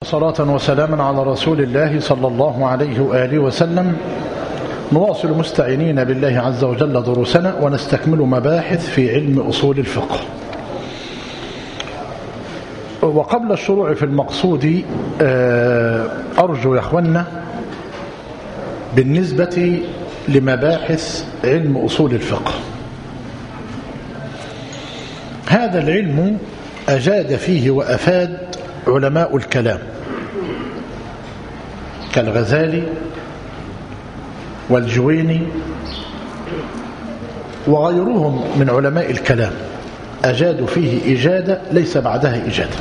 صلاة وسلاما على رسول الله صلى الله عليه وآله وسلم نواصل مستعينين بالله عز وجل دروسنا ونستكمل مباحث في علم أصول الفقه وقبل الشروع في المقصود أرجو يا أخوانا بالنسبة لمباحث علم أصول الفقه هذا العلم أجاد فيه وأفاد علماء الكلام كالغزالي والجويني وغيرهم من علماء الكلام أجادوا فيه إجادة ليس بعدها إجادة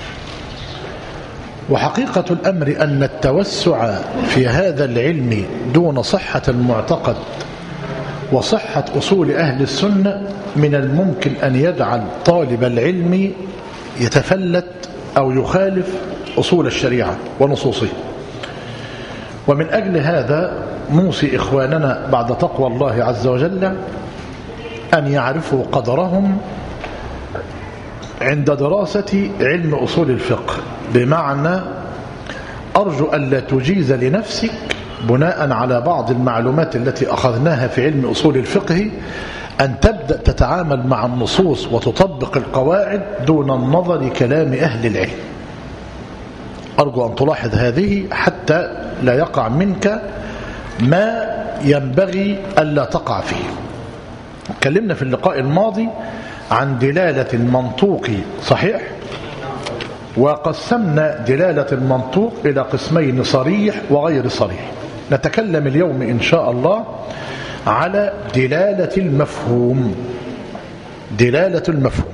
وحقيقة الأمر أن التوسع في هذا العلم دون صحة المعتقد وصحة أصول أهل السنة من الممكن أن يجعل طالب العلم يتفلت أو يخالف أصول الشريعة ونصوصه ومن أجل هذا نوصي إخواننا بعد تقوى الله عز وجل أن يعرفوا قدرهم عند دراسة علم أصول الفقه بمعنى أرجو ألا تجيز لنفسك بناء على بعض المعلومات التي أخذناها في علم أصول الفقه أن تبدأ تتعامل مع النصوص وتطبق القواعد دون النظر كلام أهل العلم أرجو أن تلاحظ هذه حتى لا يقع منك ما ينبغي ألا تقع فيه تكلمنا في اللقاء الماضي عن دلالة المنطوق صحيح وقسمنا دلالة المنطوق إلى قسمين صريح وغير صريح نتكلم اليوم إن شاء الله على دلالة المفهوم دلالة المفهوم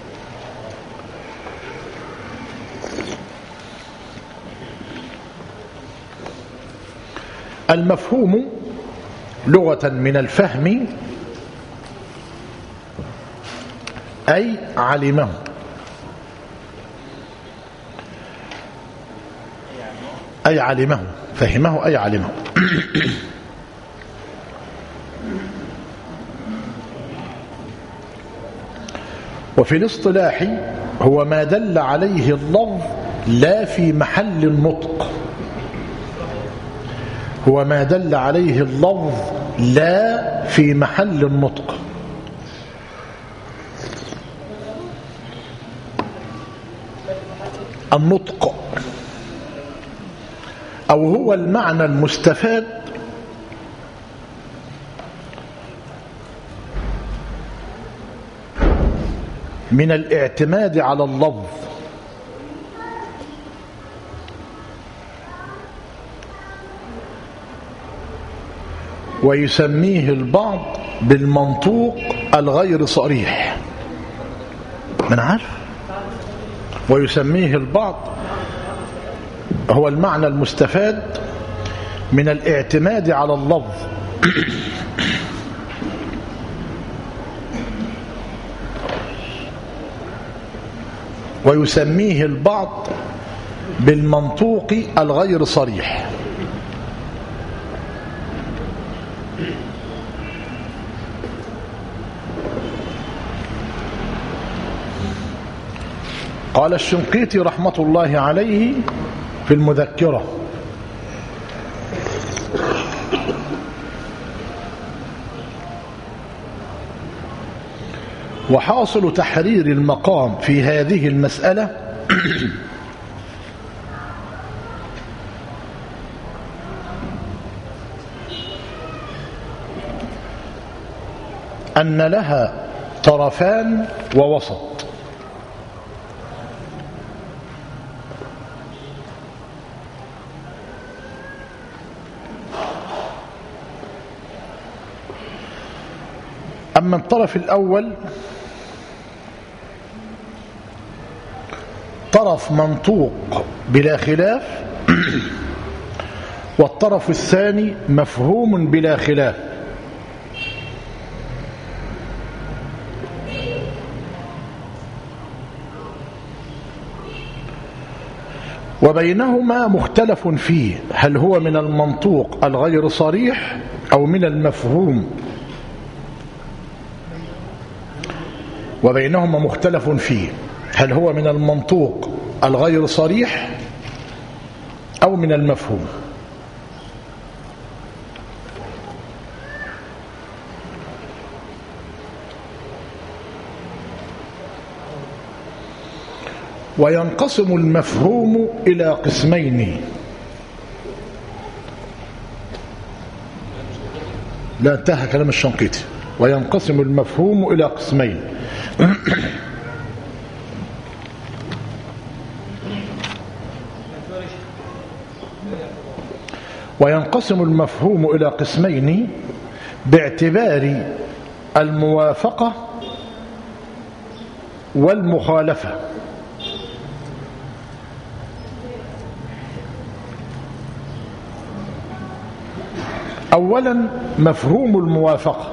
المفهوم لغة من الفهم أي علمه أي علمه فهمه أي علمه وفي الاصطلاح هو ما دل عليه اللفظ لا في محل النطق هو ما دل عليه اللفظ لا في محل النطق النطق أو هو المعنى المستفاد من الاعتماد على اللفظ ويسميه البعض بالمنطوق الغير صريح من عارف ويسميه البعض هو المعنى المستفاد من الاعتماد على اللفظ ويسميه البعض بالمنطوق الغير صريح قال الشنقيطي رحمة الله عليه في المذكرة وحاصل تحرير المقام في هذه المسألة أن لها طرفان ووسط أما الطرف الأول طرف منطوق بلا خلاف والطرف الثاني مفهوم بلا خلاف وبينهما مختلف فيه هل هو من المنطوق الغير صريح أو من المفهوم وبينهما مختلف فيه هل هو من المنطوق الغير صريح أو من المفهوم وينقسم المفهوم إلى قسمين لا انتهى كلام الشنقيطي وينقسم المفهوم إلى قسمين وينقسم المفهوم إلى قسمين باعتبار الموافقة والمخالفة أولا مفهوم الموافقة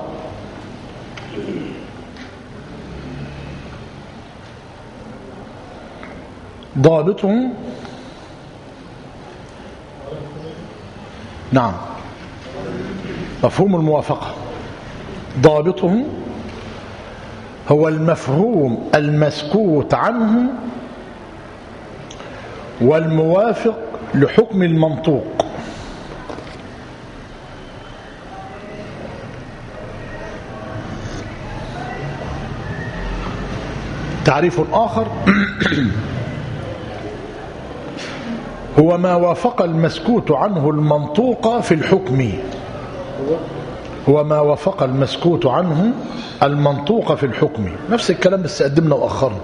ضابطه نعم مفهوم الموافقة ضابطه هو المفهوم المسكوت عنه والموافق لحكم المنطوق تعريف آخر هو ما وافق المسكوت عنه المنطوق في الحكم هو ما وافق المسكوت عنه المنطوق في الحكم نفس الكلام بس قدمنا وأخرنا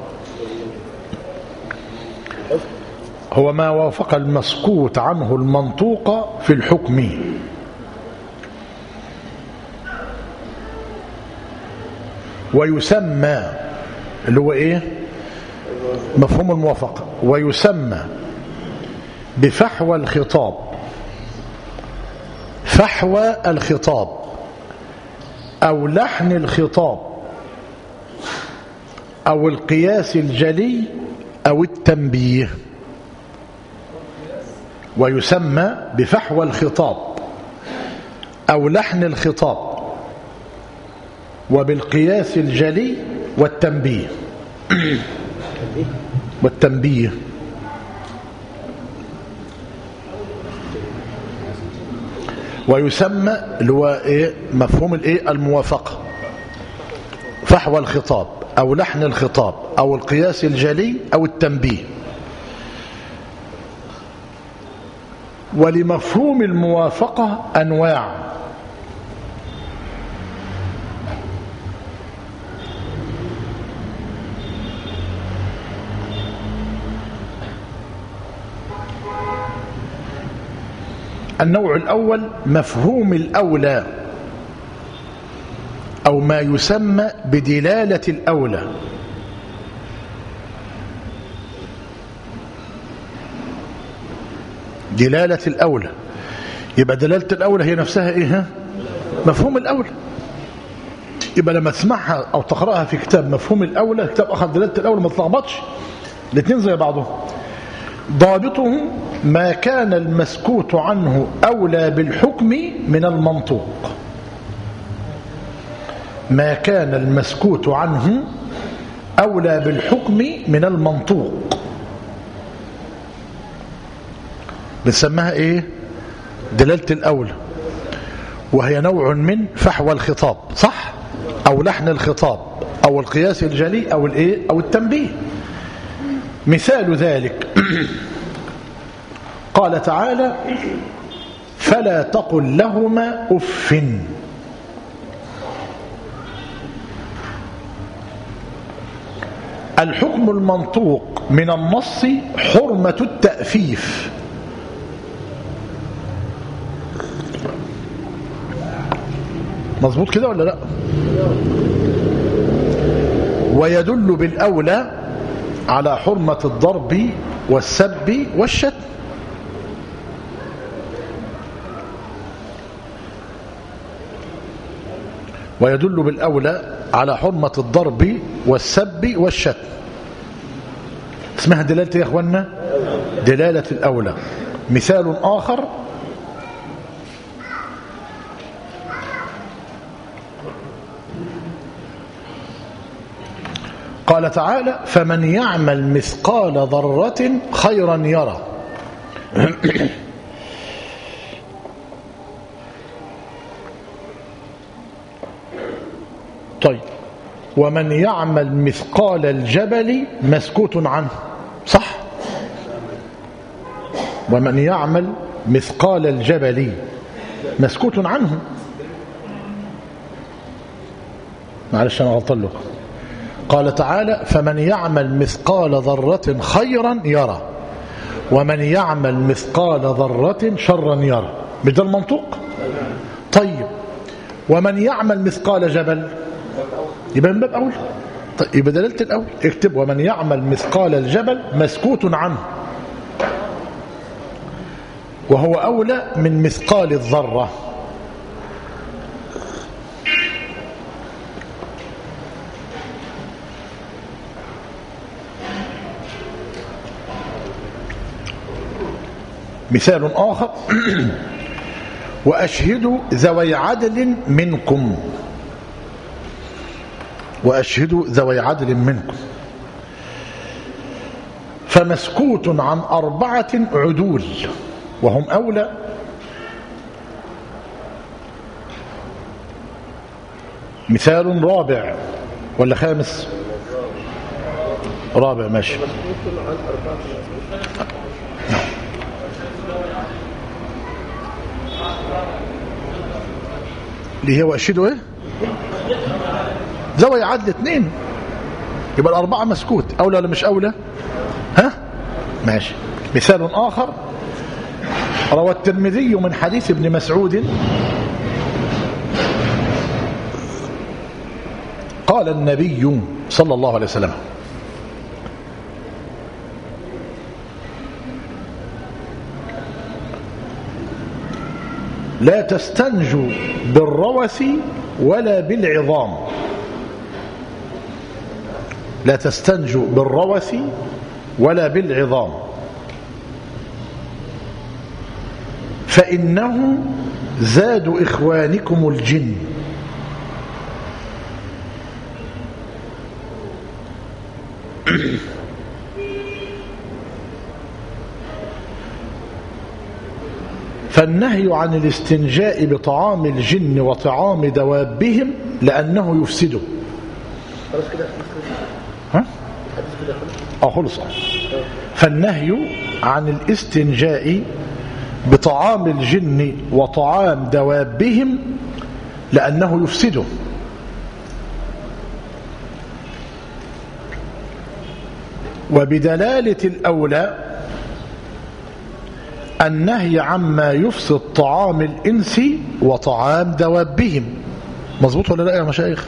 هو ما وافق المسكوت عنه المنطوق في الحكم ويسمى اللي هو ايه مفهوم الموافقة ويسمى بفحوى الخطاب فحوى الخطاب أو لحن الخطاب أو القياس الجلي أو التنبيه ويسمى بفحوى الخطاب أو لحن الخطاب وبالقياس الجلي والتنبيه والتنبيه ويسمى اللي هو ايه مفهوم الايه الموافقه فحوى الخطاب او لحن الخطاب او القياس الجلي او التنبيه ولمفهوم الموافقه انواع النوع الأول مفهوم الأولى أو ما يسمى بدلالة الأولى دلالة الأولى يبقى دلالة الأولى هي نفسها إيه مفهوم الأولى يبقى لما تسمعها أو تقرأها في كتاب مفهوم الأولى كتاب أخذ دلالة الأولى ما تلخبطش الاثنين زي بعضهم ضابطه ما كان المسكوت عنه أولى بالحكم من المنطوق ما كان المسكوت عنه أولى بالحكم من المنطوق بنسميها إيه دلالة الأولى وهي نوع من فحوى الخطاب صح أو لحن الخطاب أو القياس الجلي أو الإيه أو التنبيه مثال ذلك قال تعالى فلا تقل لهما اف الحكم المنطوق من النص حرمة التأفيف مظبوط كده ولا لا ويدل بالأولى على حرمة الضرب والسب والشتم ويدل بالأولى على حرمة الضرب والسب والشتم اسمها دلالة يا أخوانا دلالة الأولى مثال آخر قال تعالى فمن يعمل مثقال ذرة خيرا يرى طيب ومن يعمل مثقال الجبل مسكوت عنه صح ومن يعمل مثقال الجبل مسكوت عنه معلش أنا غلطان له قال تعالى فمن يعمل مثقال ذرة خيرا يرى ومن يعمل مثقال ذرة شرا يرى بده المنطوق طيب ومن يعمل مثقال جبل يبقى من باب أول طيب يبقى دلالة الأول اكتب ومن يعمل مثقال الجبل مسكوت عنه وهو أولى من مثقال الذرة مثال آخر وأشهدوا ذوي عدل منكم وأشهدوا ذوي عدل منكم فمسكوت عن أربعة عدول وهم أولى مثال رابع ولا خامس رابع ماشي اللي هي وأشهدوا ايه ذوي عدل اثنين يبقى الأربعة مسكوت أولى ولا مش أولى ها ماشي مثال آخر روى الترمذي من حديث ابن مسعود قال النبي صلى الله عليه وسلم لا تستنجوا بالروث ولا بالعظام لا تستنجوا بالروث ولا بالعظام فإنه زاد إخوانكم الجن فالنهي عن الاستنجاء بطعام الجن وطعام دوابهم لأنه يفسده خلاص كده ها؟ الحديث كده خلاص اه خلص آه. فالنهي عن الاستنجاء بطعام الجن وطعام دوابهم لأنه يفسده وبدلالة الأولى النهي عما يفسد طعام الإنس وطعام دوابهم مظبوط ولا لا يا مشايخ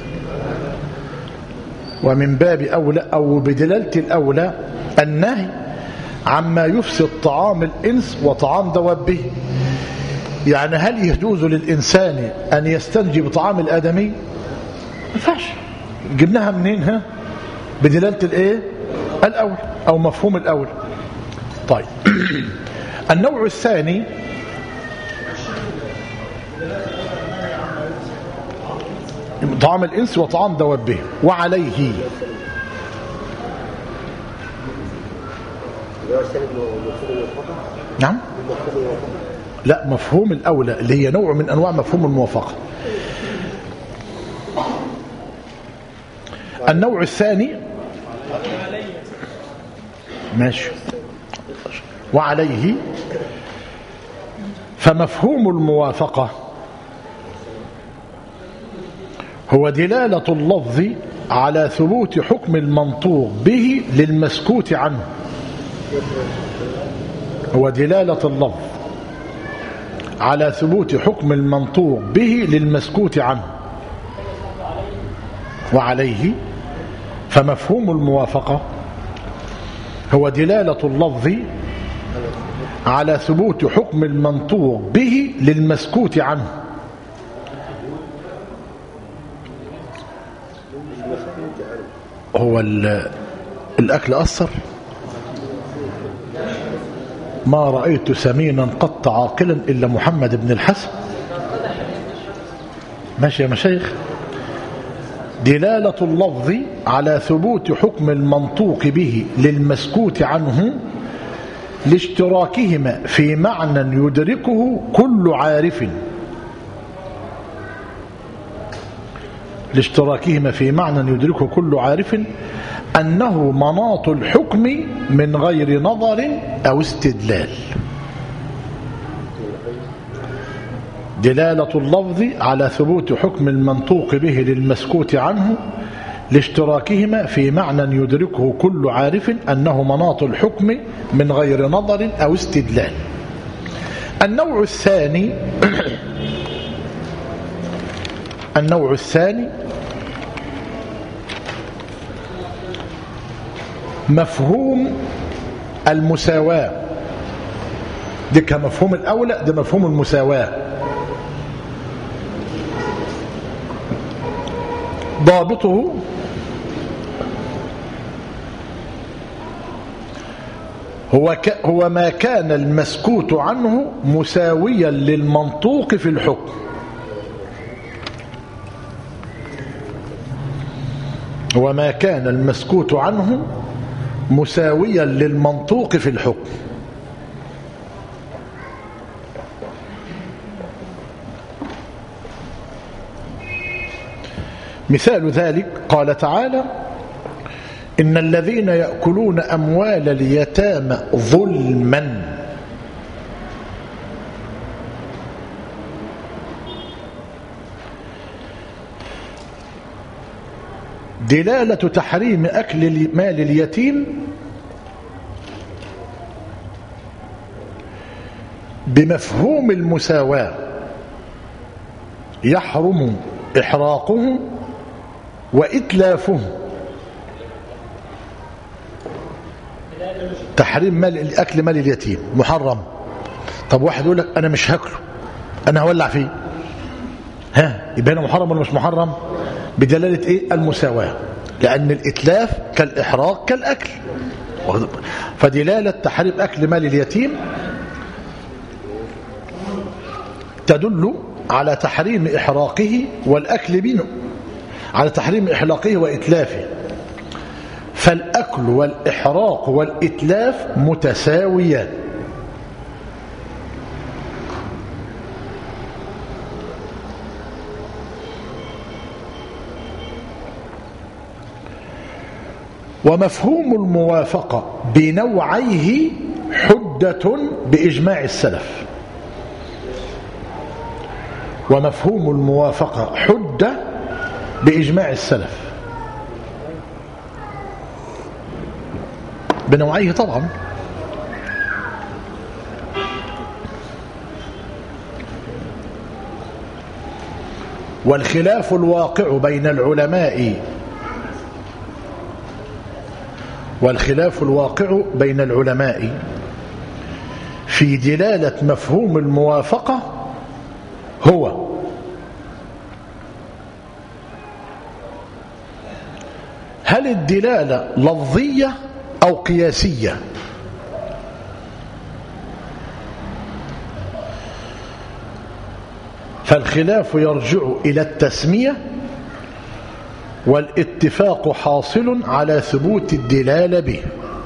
ومن باب أولى أو بدلالة الأولى النهي عما يفسد طعام الإنس وطعام دوابه يعني هل يجوز للإنسان أن يستنجي بطعام الآدمي ما ينفعش جبناها منين ها بدلالة الإيه الأول أو مفهوم الأول طيب النوع الثاني طعام الإنس وطعام دوابه وعليه اللي هو الثاني المفهوم الموافقة نعم المفهوم الموافقة لا مفهوم الأولى اللي هي نوع من أنواع مفهوم الموافقة النوع الثاني ماشي وعليه فمفهوم الموافقة هو دلالة اللفظ على ثبوت حكم المنطوق به للمسكوت عنه هو دلالة اللفظ على ثبوت حكم المنطوق به للمسكوت عنه وعليه فمفهوم الموافقة هو دلالة اللفظ على ثبوت حكم المنطوق به للمسكوت عنه هو ال- الأكل أثر ما رأيت سمينا قط عاقلا إلا محمد بن الحسن ماشي يا مشايخ دلالة اللفظ على ثبوت حكم المنطوق به للمسكوت عنه لاشتراكهما في معنى يدركه كل عارف لاشتراكهما في معنى يدركه كل عارف أنه مناط الحكم من غير نظر أو استدلال دلالة اللفظ على ثبوت حكم المنطوق به للمسكوت عنه لاشتراكهما في معنى يدركه كل عارف أنه مناط الحكم من غير نظر أو استدلال النوع الثاني النوع الثاني مفهوم المساواة دي كمفهوم الأولى ده مفهوم المساواة ضابطه هو ك هو ما كان المسكوت عنه مساويا للمنطوق في الحكم هو ما كان المسكوت عنه مساويا للمنطوق في الحكم مثال ذلك قال تعالى إن الذين يأكلون أموال اليتامى ظلما دلالة تحريم أكل مال اليتيم بمفهوم المساواة يحرم إحراقه وإتلافه تحريم مال أكل مال اليتيم محرم طب واحد يقول لك أنا مش هاكله أنا هولع فيه ها يبقى هنا محرم ولا مش محرم بدلالة إيه المساواة لأن الإتلاف كالإحراق كالأكل فدلالة تحريم أكل مال اليتيم تدل على تحريم إحراقه والأكل منه على تحريم إحلاقه وإتلافه فالأكل والإحراق والإتلاف متساويان ومفهوم الموافقة بنوعيه حدة بإجماع السلف ومفهوم الموافقة حدة بإجماع السلف بنوعيه طبعا والخلاف الواقع بين العلماء والخلاف الواقع بين العلماء في دلالة مفهوم الموافقة هو هل الدلالة لفظية أو قياسية فالخلاف يرجع إلى التسمية والاتفاق حاصل على ثبوت الدلالة به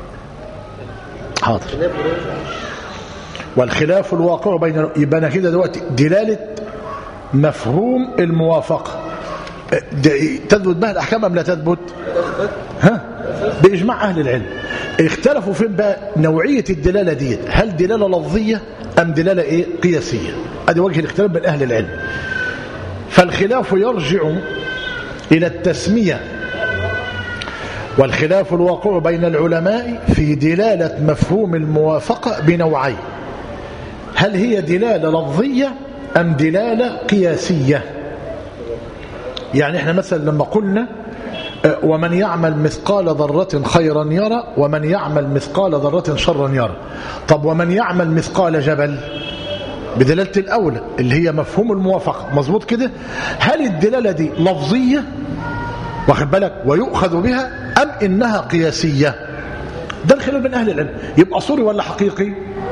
حاضر والخلاف الواقع بين يبقى كده دلوقتي دلالة مفهوم الموافقة تثبت بها الأحكام أم لا تثبت ها بإجماع أهل العلم اختلفوا فين بقى نوعية الدلالة دي هل دلالة لفظية أم دلالة إيه قياسية هذا وجه الاختلاف بين أهل العلم فالخلاف يرجع إلى التسمية والخلاف الواقع بين العلماء في دلالة مفهوم الموافقة بنوعين هل هي دلالة لفظية أم دلالة قياسية يعني احنا مثلا لما قلنا ومن يعمل مثقال ذرة خيرا يرى ومن يعمل مثقال ذرة شرا يرى طب ومن يعمل مثقال جبل بدلالة الأولى اللي هي مفهوم الموافقة مظبوط كده هل الدلالة دي لفظية واخد بالك ويؤخذ بها أم إنها قياسية ده الخلاف بين أهل العلم يبقى صوري ولا حقيقي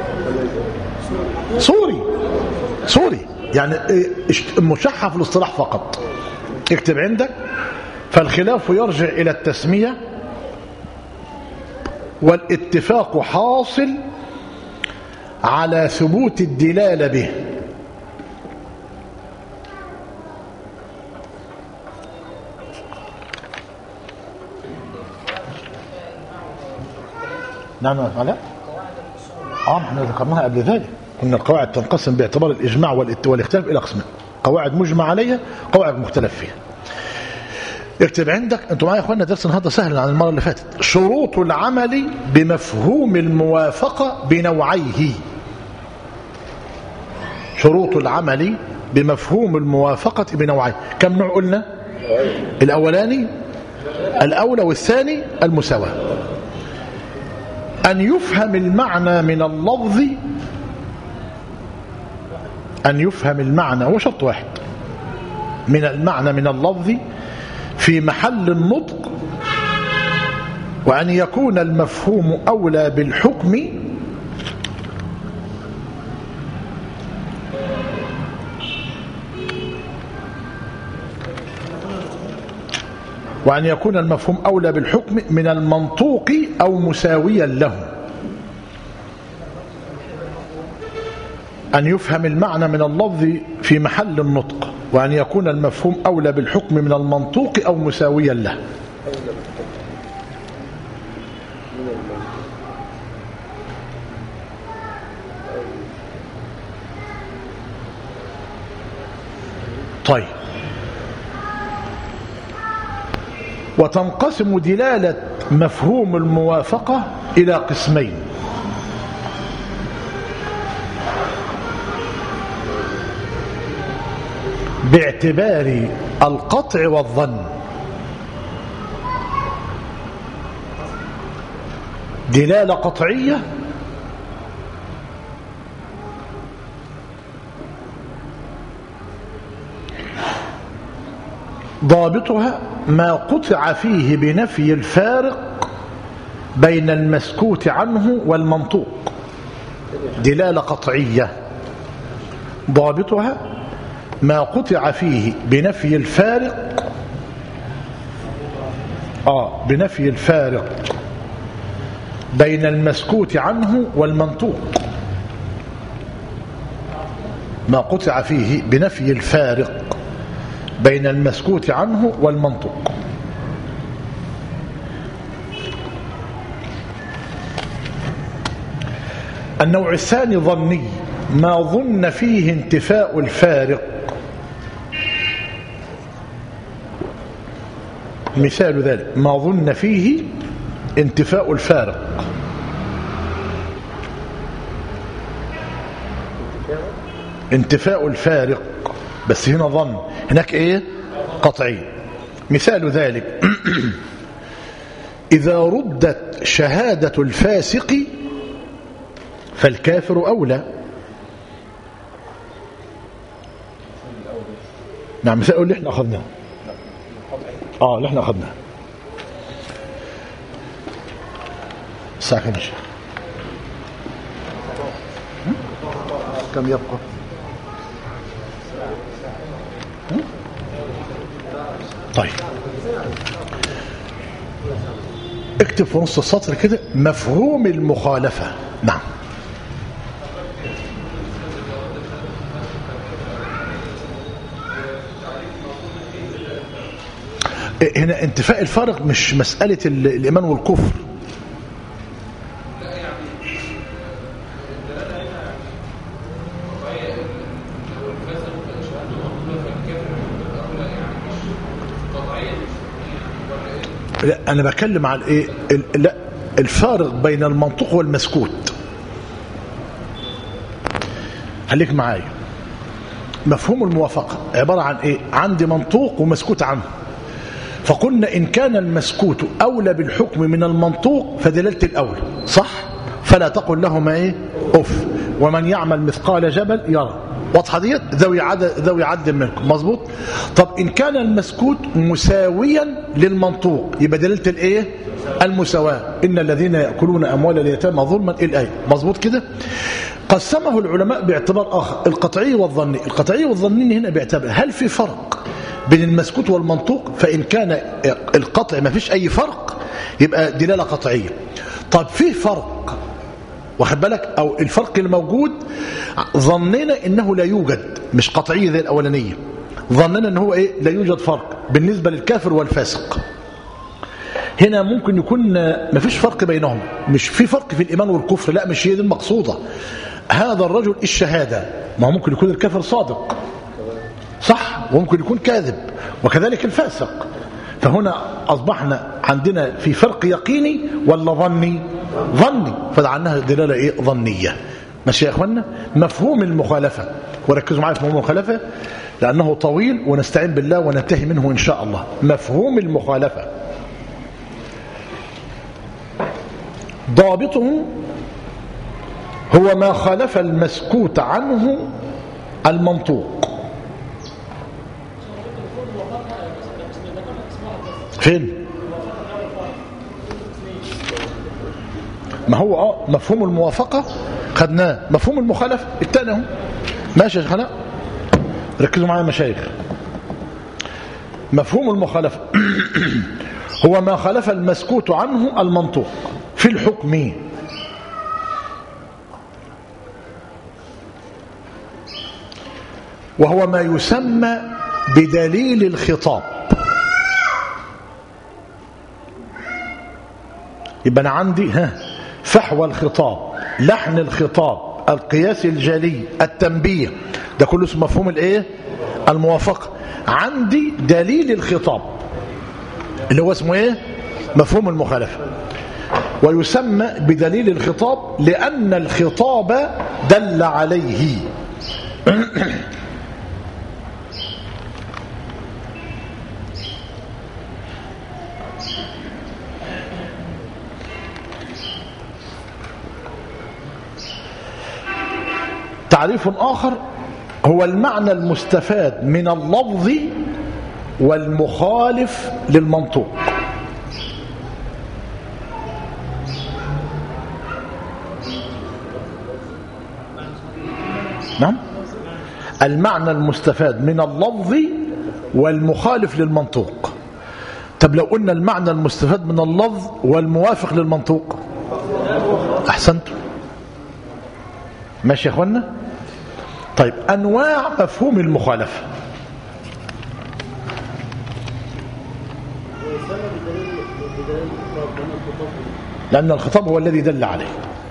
صوري صوري يعني مشحة في الاصطلاح فقط اكتب عندك فالخلاف يرجع إلى التسمية والاتفاق حاصل على ثبوت الدلالة به نعم على اه احنا ذكرناها قبل ذلك ان القواعد تنقسم باعتبار الاجماع والات- والاختلاف الى قسمين قواعد مجمع عليها قواعد مختلف فيها اكتب عندك انتوا معايا يا اخوانا درس النهارده سهل عن المره اللي فاتت شروط العمل بمفهوم الموافقه بنوعيه شروط العمل بمفهوم الموافقه بنوعيه كم نوع قلنا الاولاني الاولى والثاني المساواه أن يفهم المعنى من اللفظ أن يفهم المعنى هو شرط واحد من المعنى من اللفظ في محل النطق وأن يكون المفهوم أولى بالحكم وأن يكون المفهوم أولى بالحكم من المنطوق أو مساويا له أن يفهم المعنى من اللفظ في محل النطق وأن يكون المفهوم أولى بالحكم من المنطوق أو مساويا له طيب وتنقسم دلالة مفهوم الموافقة إلى قسمين باعتبار القطع والظن دلالة قطعية ضابطها ما قطع فيه بنفي الفارق بين المسكوت عنه والمنطوق دلالة قطعية ضابطها ما قطع فيه بنفي الفارق آه بنفي الفارق بين المسكوت عنه والمنطوق ما قطع فيه بنفي الفارق بين المسكوت عنه والمنطوق النوع الثاني ظني ما ظن فيه انتفاء الفارق مثال ذلك ما ظن فيه انتفاء الفارق انتفاء الفارق بس هنا ظن هناك ايه قطعي مثال ذلك إذا ردت شهادة الفاسق فالكافر أولى نعم مثال اللي احنا أخذناه اه اللي احنا أخذناه الساعة كم يا شيخ؟ هم؟ كم يبقى هم؟ طيب اكتب في نص السطر كده مفهوم المخالفة نعم هنا انتفاء الفارق مش مسألة ال- الإيمان والكفر لا أنا بكلم عن إيه ال- لا الفارق بين المنطق والمسكوت خليك معايا مفهوم الموافقة عبارة عن إيه عندي منطوق ومسكوت عنه فقلنا إن كان المسكوت أولى بالحكم من المنطوق فدلالة الأولى صح فلا تقل لهما إيه أف ومن يعمل مثقال جبل يرى واضحة ديت ذوي عدد ذوي عد منكم مظبوط طب إن كان المسكوت مساويا للمنطوق يبقى دلالة الإيه المساواة إن الذين يأكلون أموال اليتامى ظلما الآية مظبوط كده قسمه العلماء باعتبار آخر القطعي والظني القطعي والظني هنا باعتبار هل في فرق بين المسكوت والمنطوق فإن كان القطع ما فيش أي فرق يبقى دلالة قطعية طب في فرق واخد بالك أو الفرق الموجود ظننا إنه لا يوجد مش قطعية زي الأولانية ظننا إن هو إيه لا يوجد فرق بالنسبة للكافر والفاسق هنا ممكن يكون ما فيش فرق بينهم مش في فرق في الإيمان والكفر لا مش هي دي المقصودة هذا الرجل الشهادة ما هو ممكن يكون الكافر صادق صح وممكن يكون كاذب وكذلك الفاسق فهنا أصبحنا عندنا في فرق يقيني ولا ظني ظني فجعلناها دلالة إيه ظنية ماشي يا إخوانا مفهوم المخالفة وركزوا معايا في مفهوم المخالفة لأنه طويل ونستعين بالله وننتهي منه إن شاء الله مفهوم المخالفة ضابطه هو ما خالف المسكوت عنه المنطوق فين ما هو اه مفهوم الموافقة خدناه مفهوم المخالفة التاني اهو ماشي يا شيخنا ركزوا معايا يا مشايخ مفهوم المخالفة هو ما خالف المسكوت عنه المنطوق في الحكم وهو ما يسمى بدليل الخطاب يبقى انا عندي ها فحوى الخطاب لحن الخطاب القياس الجلي التنبيه ده كله اسمه مفهوم الايه الموافقه عندي دليل الخطاب اللي هو اسمه ايه مفهوم المخالفه ويسمى بدليل الخطاب لان الخطاب دل عليه تعريف آخر هو المعنى المستفاد من اللفظ والمخالف للمنطوق نعم المعنى المستفاد من اللفظ والمخالف للمنطوق طب لو قلنا المعنى المستفاد من اللفظ والموافق للمنطوق احسنتم ماشي يا اخوانا طيب انواع مفهوم المخالفه لان الخطاب هو الذي دل عليه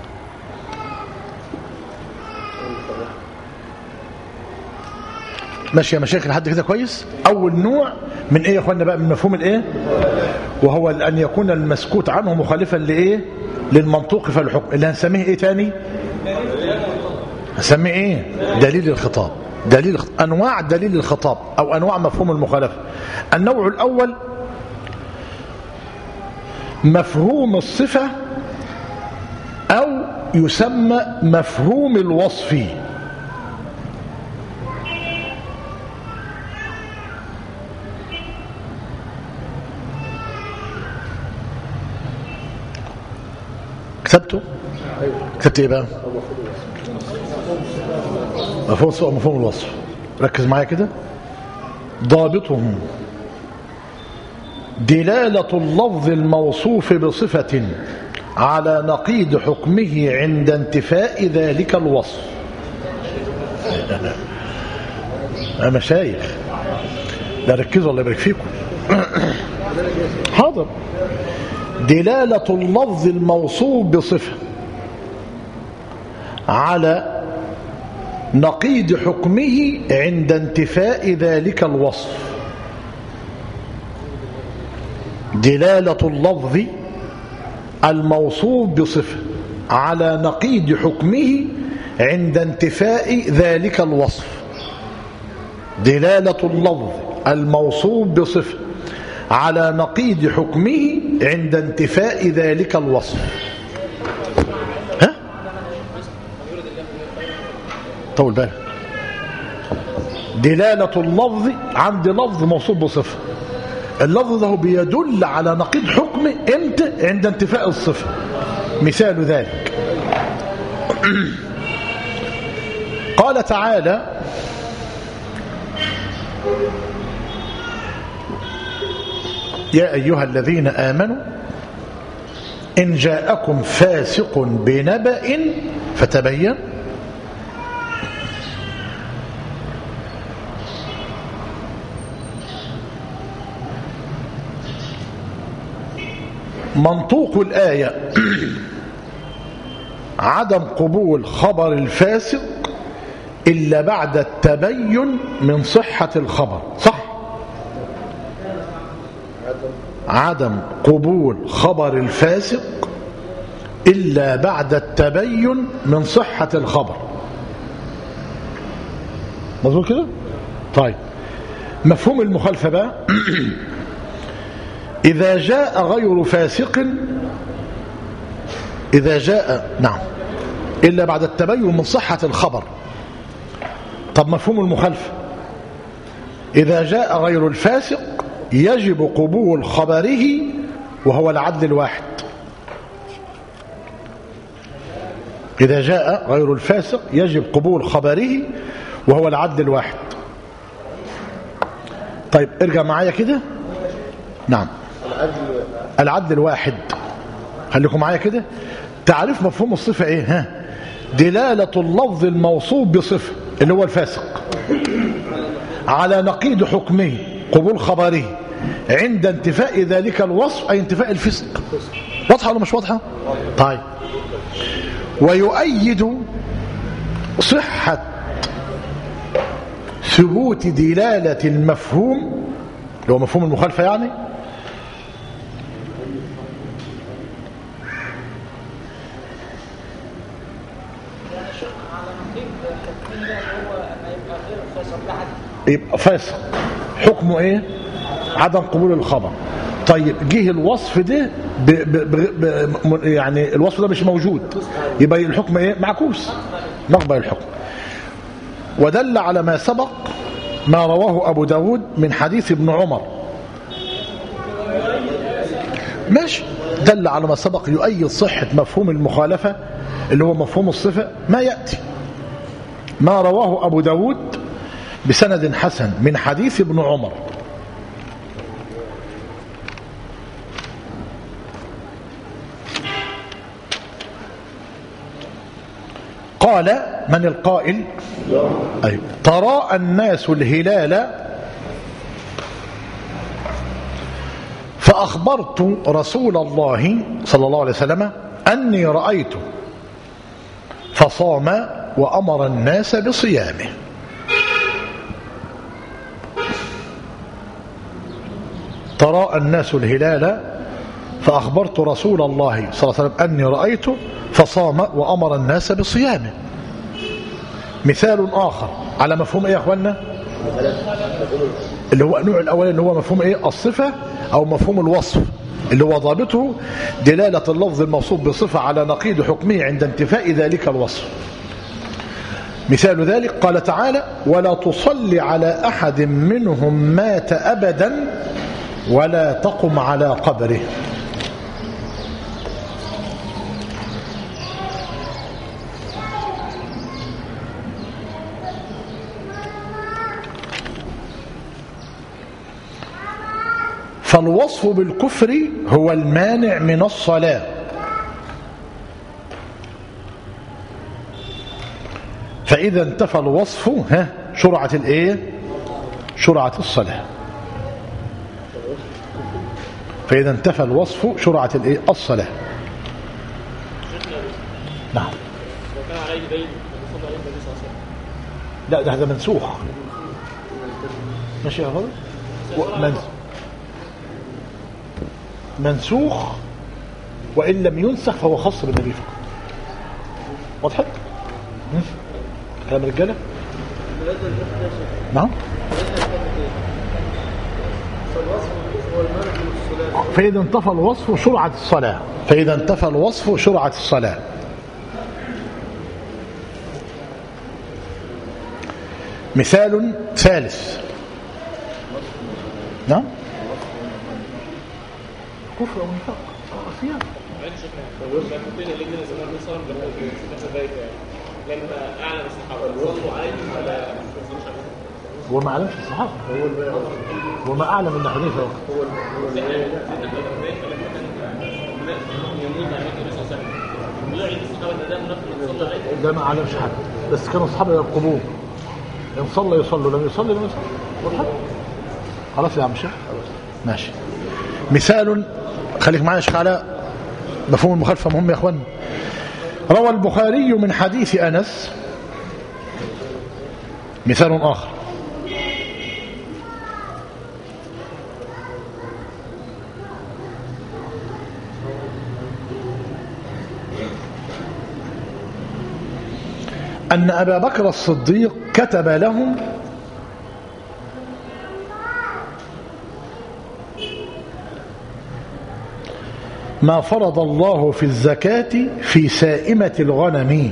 ماشي يا مشايخ لحد كده كويس اول نوع من ايه يا اخوانا بقى من مفهوم الايه وهو ان يكون المسكوت عنه مخالفا لايه للمنطوق في الحكم اللي هنسميه ايه تاني هنسميه ايه دليل الخطاب دليل انواع دليل الخطاب او انواع مفهوم المخالفه النوع الاول مفهوم الصفه او يسمى مفهوم الوصف كتبته كتبت ايه بقى مفهوم الصفة مفهوم الوصف ركز معايا كده ضابطهم دلالة اللفظ الموصوف بصفة على نقيض حكمه عند انتفاء ذلك الوصف يا مشايخ لا ركزوا الله يبارك فيكم حاضر دلالة اللفظ الموصوف بصفة على نقيض حكمه عند انتفاء ذلك الوصف دلالة اللفظ الموصوف بصفة على نقيض حكمه عند انتفاء ذلك الوصف دلالة اللفظ الموصوف بصفة على نقيض حكمه عند انتفاء ذلك الوصف ها طول بالك دلالة اللفظ عند لفظ موصوف بصفة اللفظ ده بيدل على نقيض حكمه امتى عند انتفاء الصفة مثال ذلك قال تعالى يا أيها الذين آمنوا إن جاءكم فاسق بنبأ فتبين منطوق الآية عدم قبول خبر الفاسق إلا بعد التبين من صحة الخبر صح عدم قبول خبر الفاسق إلا بعد التبين من صحة الخبر مظبوط كده طيب مفهوم المخالفة بقى إذا جاء غير فاسق إذا جاء نعم إلا بعد التبين من صحة الخبر طب مفهوم المخالفة إذا جاء غير الفاسق يجب قبول خبره وهو العدل الواحد إذا جاء غير الفاسق يجب قبول خبره وهو العدل الواحد طيب ارجع معايا كده نعم العدل العدل الواحد خليكم معايا كده تعريف مفهوم الصفة ايه ها دلالة اللفظ الموصوف بصفة اللي هو الفاسق على نقيض حكمه قبول خبره عند انتفاء ذلك الوصف أي انتفاء الفسق واضحة ولا مش واضحة طيب ويؤيد صحة ثبوت دلالة المفهوم اللي هو مفهوم المخالفة يعني يبقى فاسق حكمه ايه عدم قبول الخبر طيب جه الوصف ده ب ب ب ب يعني الوصف ده مش موجود يبقى الحكم ايه معكوس نقبل الحكم ودل على ما سبق ما رواه أبو داود من حديث ابن عمر ماشي دل على ما سبق يؤيد صحة مفهوم المخالفة اللي هو مفهوم الصفة ما يأتي ما رواه أبو داود بسند حسن من حديث ابن عمر قال من القائل أيوة. تراءى الناس الهلال فأخبرت رسول الله صلى الله عليه وسلم أني رأيته فصام وأمر الناس بصيامه تراءى الناس الهلال فأخبرت رسول الله صلى الله عليه وسلم أني رأيته فصام وأمر الناس بصيامه مثال آخر على مفهوم إيه يا أخوانا اللي هو النوع الأول اللي هو مفهوم إيه الصفة أو مفهوم الوصف اللي هو ضابطه دلالة اللفظ الموصوف بصفة على نقيض حكمه عند انتفاء ذلك الوصف مثال ذلك قال تعالى ولا تصلي على أحد منهم مات أبدا ولا تقم على قبره فالوصف بالكفر هو المانع من الصلاة فإذا انتفى الوصف ها شرعة الايه شرعة الصلاة فإذا انتفى الوصف شرعة الايه الصلاة نعم وكان عليه دين فصلى عليه النبي صلى الله عليه وسلم لا ده هذا منسوخ ماشي يا فضل من منسوخ وإن لم ينسخ فهو خاص بالنبي فقط وضحت مم. كلام رجاله نعم فإذا انتفى الوصف شرعة الصلاة فإذا انتفى الوصف شرعة الصلاة مثال ثالث نعم كفر او نفاق آه، صيام عادي شكرا كان ممكن اللي كده زمان النبي صلى الله عليه وسلم لما في ذلك يعني لان اعلم الصحابه صلوا عليه ولا ما صلوش عليه هو ما علمش الصحابه هو ما اعلم ان حذيفه الناس يموت على النبي صلى الله عليه وسلم يعلم الصحابه ان ده منافق صلى عليه ده ما علمش حد بس كانوا اصحابه يرقبوه ان صلى يصلوا لم يصلي لم يصلي والحد خلاص يا عم شيخ ماشي مثال خليك معايا يا شيخ علاء مفهوم المخالفه مهم يا اخوان روى البخاري من حديث انس مثال اخر أن أبا بكر الصديق كتب لهم ما فرض الله في الزكاة في سائمة الغنم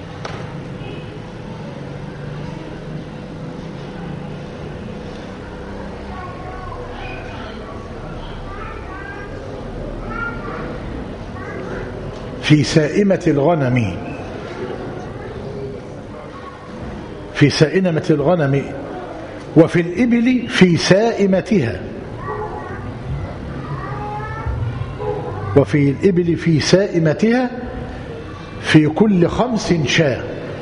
في سائمة الغنم في سائمة الغنم وفي الإبل في سائمتها وفي الإبل في سائمتها في كل خمس شاة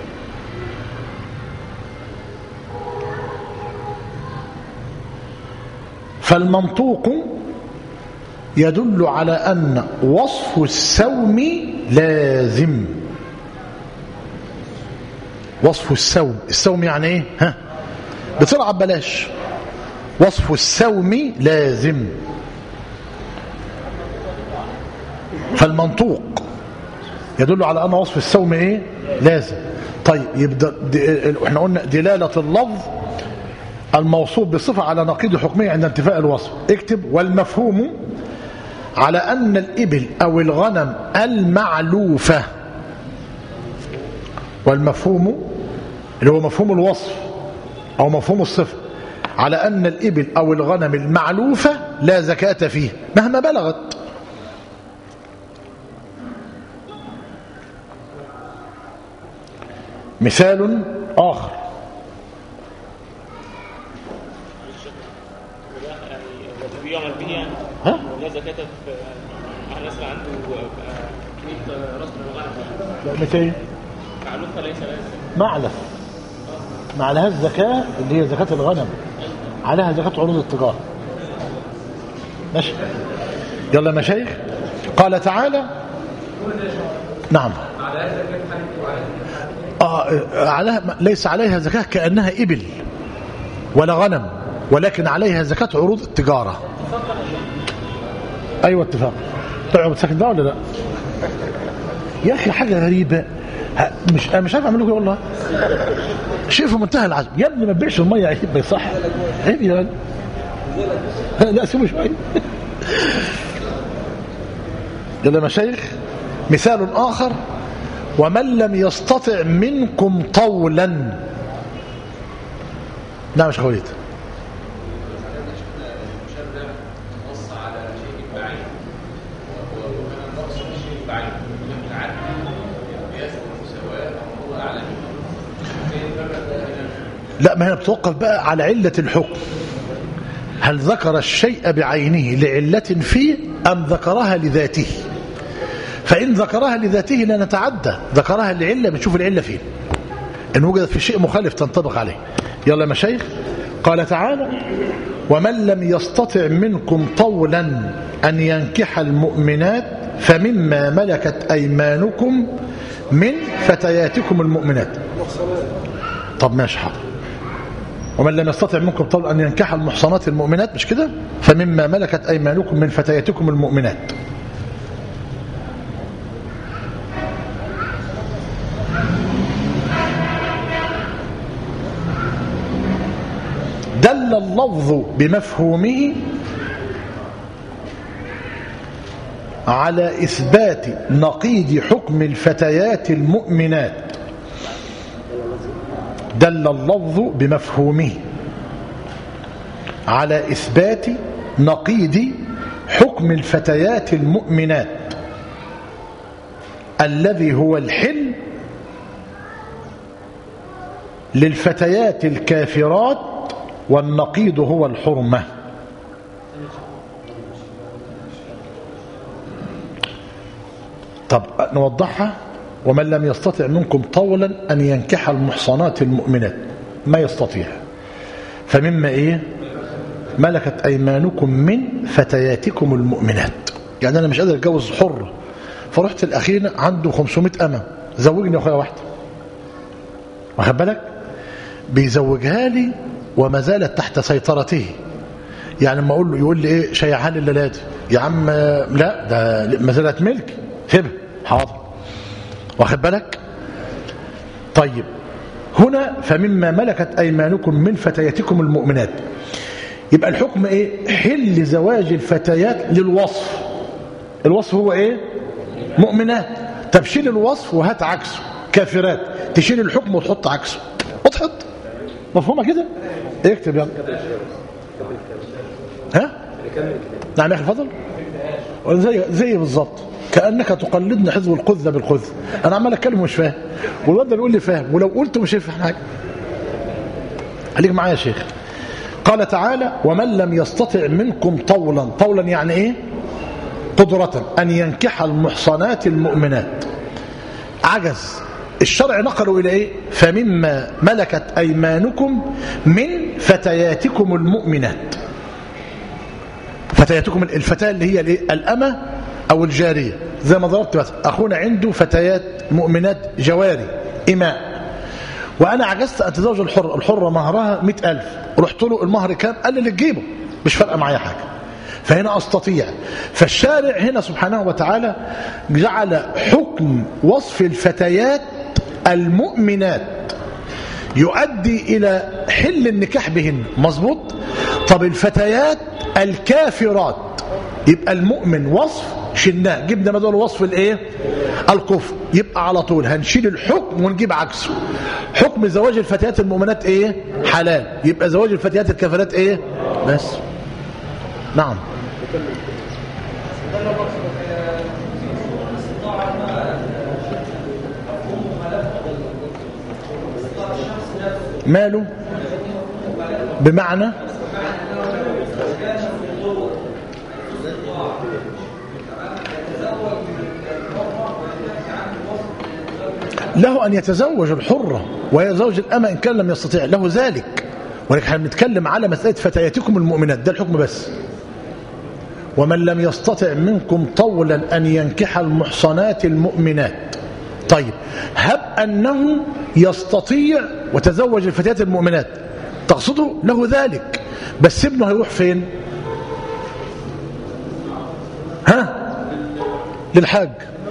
فالمنطوق يدل على أن وصف السوم لازم وصف السوم السوم يعني ايه ها بسرعة ببلاش وصف السوم لازم فالمنطوق يدل على أن وصف السوم ايه لازم طيب يبدأ دي احنا قلنا دلالة اللفظ الموصوف بصفة على نقيض حكمه عند انتفاء الوصف اكتب والمفهوم على أن الإبل أو الغنم المعلوفة والمفهوم اللي هو مفهوم الوصف أو مفهوم الصفة على أن الإبل أو الغنم المعلوفة لا زكاة فيه مهما بلغت مثال آخر وده يعني هو النبي يعمل به يعني ها؟ ولا زكاة في واحد مثلا عنده آه، 100 راس من الغنم لا مثال معلوفة ليس لها زكاة. معلف ما عليهاش زكاة اللي هي زكاة الغنم عليها زكاة عروض التجارة ماشي يلا يا مشايخ قال تعالى نعم آه عليها ليس عليها زكاة كأنها إبل ولا غنم ولكن عليها زكاة عروض التجارة أيوة اتفاق تقعد بتسكن ده ولا لا يا أخي حاجة غريبة ه- مش أنا مش عارف أعمل لكم إيه والله شيء في منتهى العجب يا ابني ما تبيعش المية عيب ما يصح عيب يا ولد. لا سيبه شوية يلا يا مشايخ مثال آخر ومن لم يستطع منكم طولا نعم يا شيخ وليد لا ما هي بتوقف بقى على علة الحكم هل ذكر الشيء بعينه لعلة فيه أم ذكرها لذاته فإن ذكرها لذاته لا نتعدى ذكرها لعلة بنشوف العلة فين إن وجدت في شيء مخالف تنطبق عليه يلا يا مشايخ قال تعالى ومن لم يستطع منكم طولا أن ينكح المؤمنات فمما ملكت أيمانكم من فتياتكم المؤمنات طب ماشي حاضر ومن لم يستطع منكم طول أن ينكح المحصنات المؤمنات مش كده فمما ملكت أيمانكم من فتياتكم المؤمنات دل اللفظ بمفهومه على إثبات نقيض حكم الفتيات المؤمنات دل اللفظ بمفهومه على إثبات نقيض حكم الفتيات المؤمنات الذي هو الحل للفتيات الكافرات والنقيض هو الحرمة طب نوضحها ومن لم يستطع منكم طولا أن ينكح المحصنات المؤمنات ما يستطيع فمما إيه ملكت أيمانكم من فتياتكم المؤمنات يعني أنا مش قادر أتجوز حر فرحت الأخير عنده 500 أمة زوجني أخويا واحدة واخد بالك بيزوجها لي وما زالت تحت سيطرته يعني لما اقول له يقول لي ايه شيعها لي الليله دي يا عم لا ده ما زالت ملك هبه حاضر واخد بالك طيب هنا فمما ملكت ايمانكم من فتياتكم المؤمنات يبقى الحكم ايه حل زواج الفتيات للوصف الوصف هو ايه مؤمنات طب شيل الوصف وهات عكسه كافرات تشيل الحكم وتحط عكسه وتحط مفهومه كده اكتب يلا ها نعم يا اخي فضل زي زي بالظبط كانك تقلدني حزب القذ بالقذ انا عمال اتكلم ومش فاهم والواد ده بيقول لي فاهم ولو قلت مش هيفهم حاجه خليك معايا يا شيخ قال تعالى ومن لم يستطع منكم طولا طولا يعني ايه قدرة أن ينكح المحصنات المؤمنات عجز الشرع نقلوا إلى إيه فمما ملكت أيمانكم من فتياتكم المؤمنات فتياتكم الفتاة اللي هي الإيه؟ الأمة أو الجارية زي ما ضربت مثلا أخونا عنده فتيات مؤمنات جواري إماء وأنا عجزت أن أتزوج الحرة الحرة مهرها مئة ألف رحت له المهر كام قال لي اللي تجيبه مش فارقة معايا حاجة فهنا أستطيع فالشارع هنا سبحانه وتعالى جعل حكم وصف الفتيات المؤمنات يؤدي إلى حل النكاح بهن مظبوط طب الفتيات الكافرات يبقى المؤمن وصف شلناه جبنا بدل وصف الايه الكفر يبقى على طول هنشيل الحكم ونجيب عكسه حكم زواج الفتيات المؤمنات ايه حلال يبقى زواج الفتيات الكافرات ايه بس نعم ماله بمعنى له أن يتزوج الحرة ويتزوج الأمة إن كان لم يستطيع له ذلك ولكن احنا بنتكلم على مسألة فتياتكم المؤمنات ده الحكم بس ومن لم يستطع منكم طولا أن ينكح المحصنات المؤمنات طيب هب أنه يستطيع وتزوج الفتيات المؤمنات تقصده له ذلك بس ابنه هيروح فين ها للحاج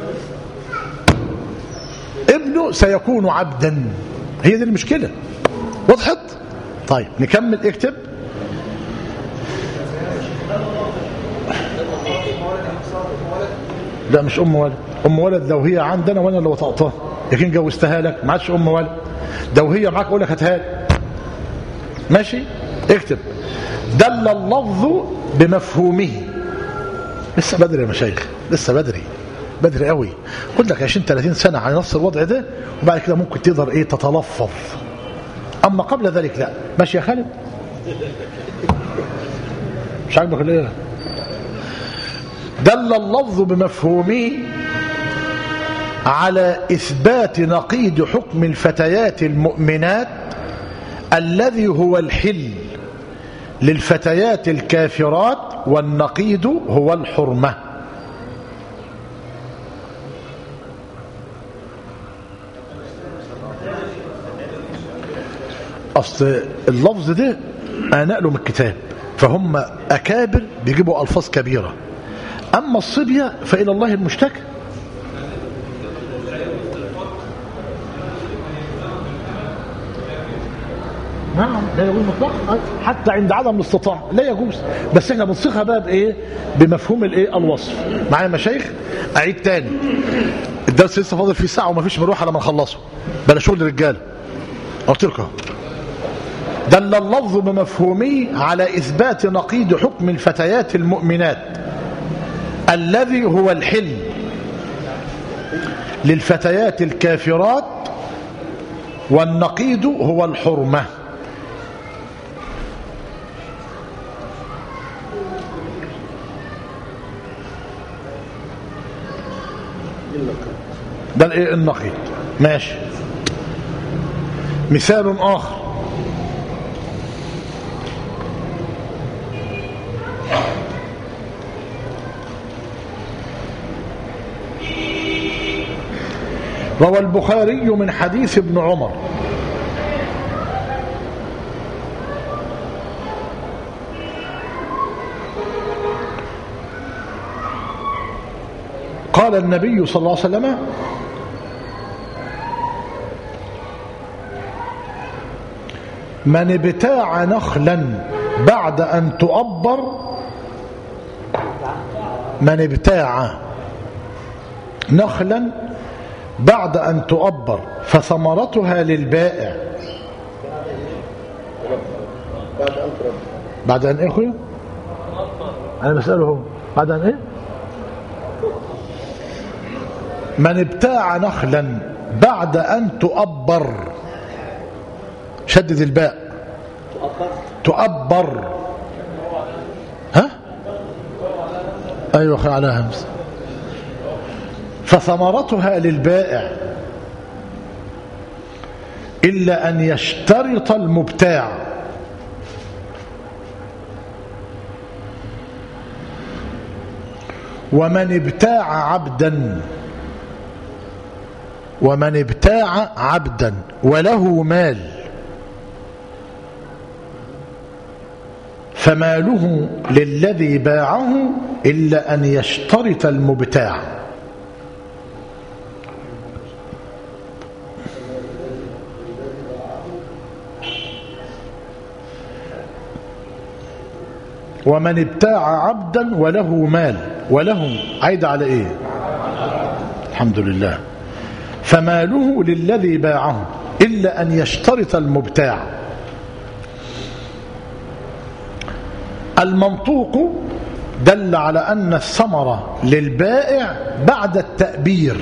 ابنه سيكون عبدا هي دي المشكلة وضحت طيب نكمل اكتب لا مش ام ولد ام ولد لو هي عندنا وانا اللي وطأتها لكن جوزتها لك ما عادش ام ولد لو هي معاك اقول لك هاتها لي ماشي اكتب دل اللفظ بمفهومه لسه بدري يا مشايخ لسه بدري بدري قوي قلت لك 20 30 سنه على نفس الوضع ده وبعد كده ممكن تقدر ايه تتلفظ اما قبل ذلك لا ماشي يا خالد مش عاجبك الايه دل اللفظ بمفهومه على اثبات نقيض حكم الفتيات المؤمنات الذي هو الحل للفتيات الكافرات والنقيض هو الحرمه اصل اللفظ ده انا نقله من الكتاب فهم اكابر بيجيبوا الفاظ كبيره اما الصبيه فالى الله المشتكى نعم لا يجوز مطلقا حتى عند عدم الاستطاعه لا يجوز بس احنا بنصيغها بقى بايه بمفهوم الايه الوصف معايا مشايخ اعيد تاني الدرس لسه فاضل فيه ساعه وما فيش مروحه لما نخلصه بلا شغل رجاله قلت لكم دل اللفظ بمفهومه على إثبات نقيض حكم الفتيات المؤمنات الذي هو الحل للفتيات الكافرات والنقيض هو الحرمة ده الايه النقيض ماشي مثال آخر روى البخاري من حديث ابن عمر قال النبي صلى الله عليه وسلم من ابتاع نخلا بعد أن تؤبر من ابتاع نخلا بعد أن تؤبر فثمرتها للبائع بعد أن ترد بعد أن إيه أخويا أنا بسأله هو بعد أن إيه من ابتاع نخلا بعد أن تؤبر شدد الباء تؤبر ها أيوة أخي على همس فثمرتها للبائع إلا أن يشترط المبتاع ومن ابتاع عبدا ومن ابتاع عبدا وله مال فماله للذي باعه إلا أن يشترط المبتاع ومن ابتاع عبدا وله مال وله عيد على ايه الحمد لله فماله للذي باعه إلا أن يشترط المبتاع المنطوق دل على أن الثمرة للبائع بعد التأبير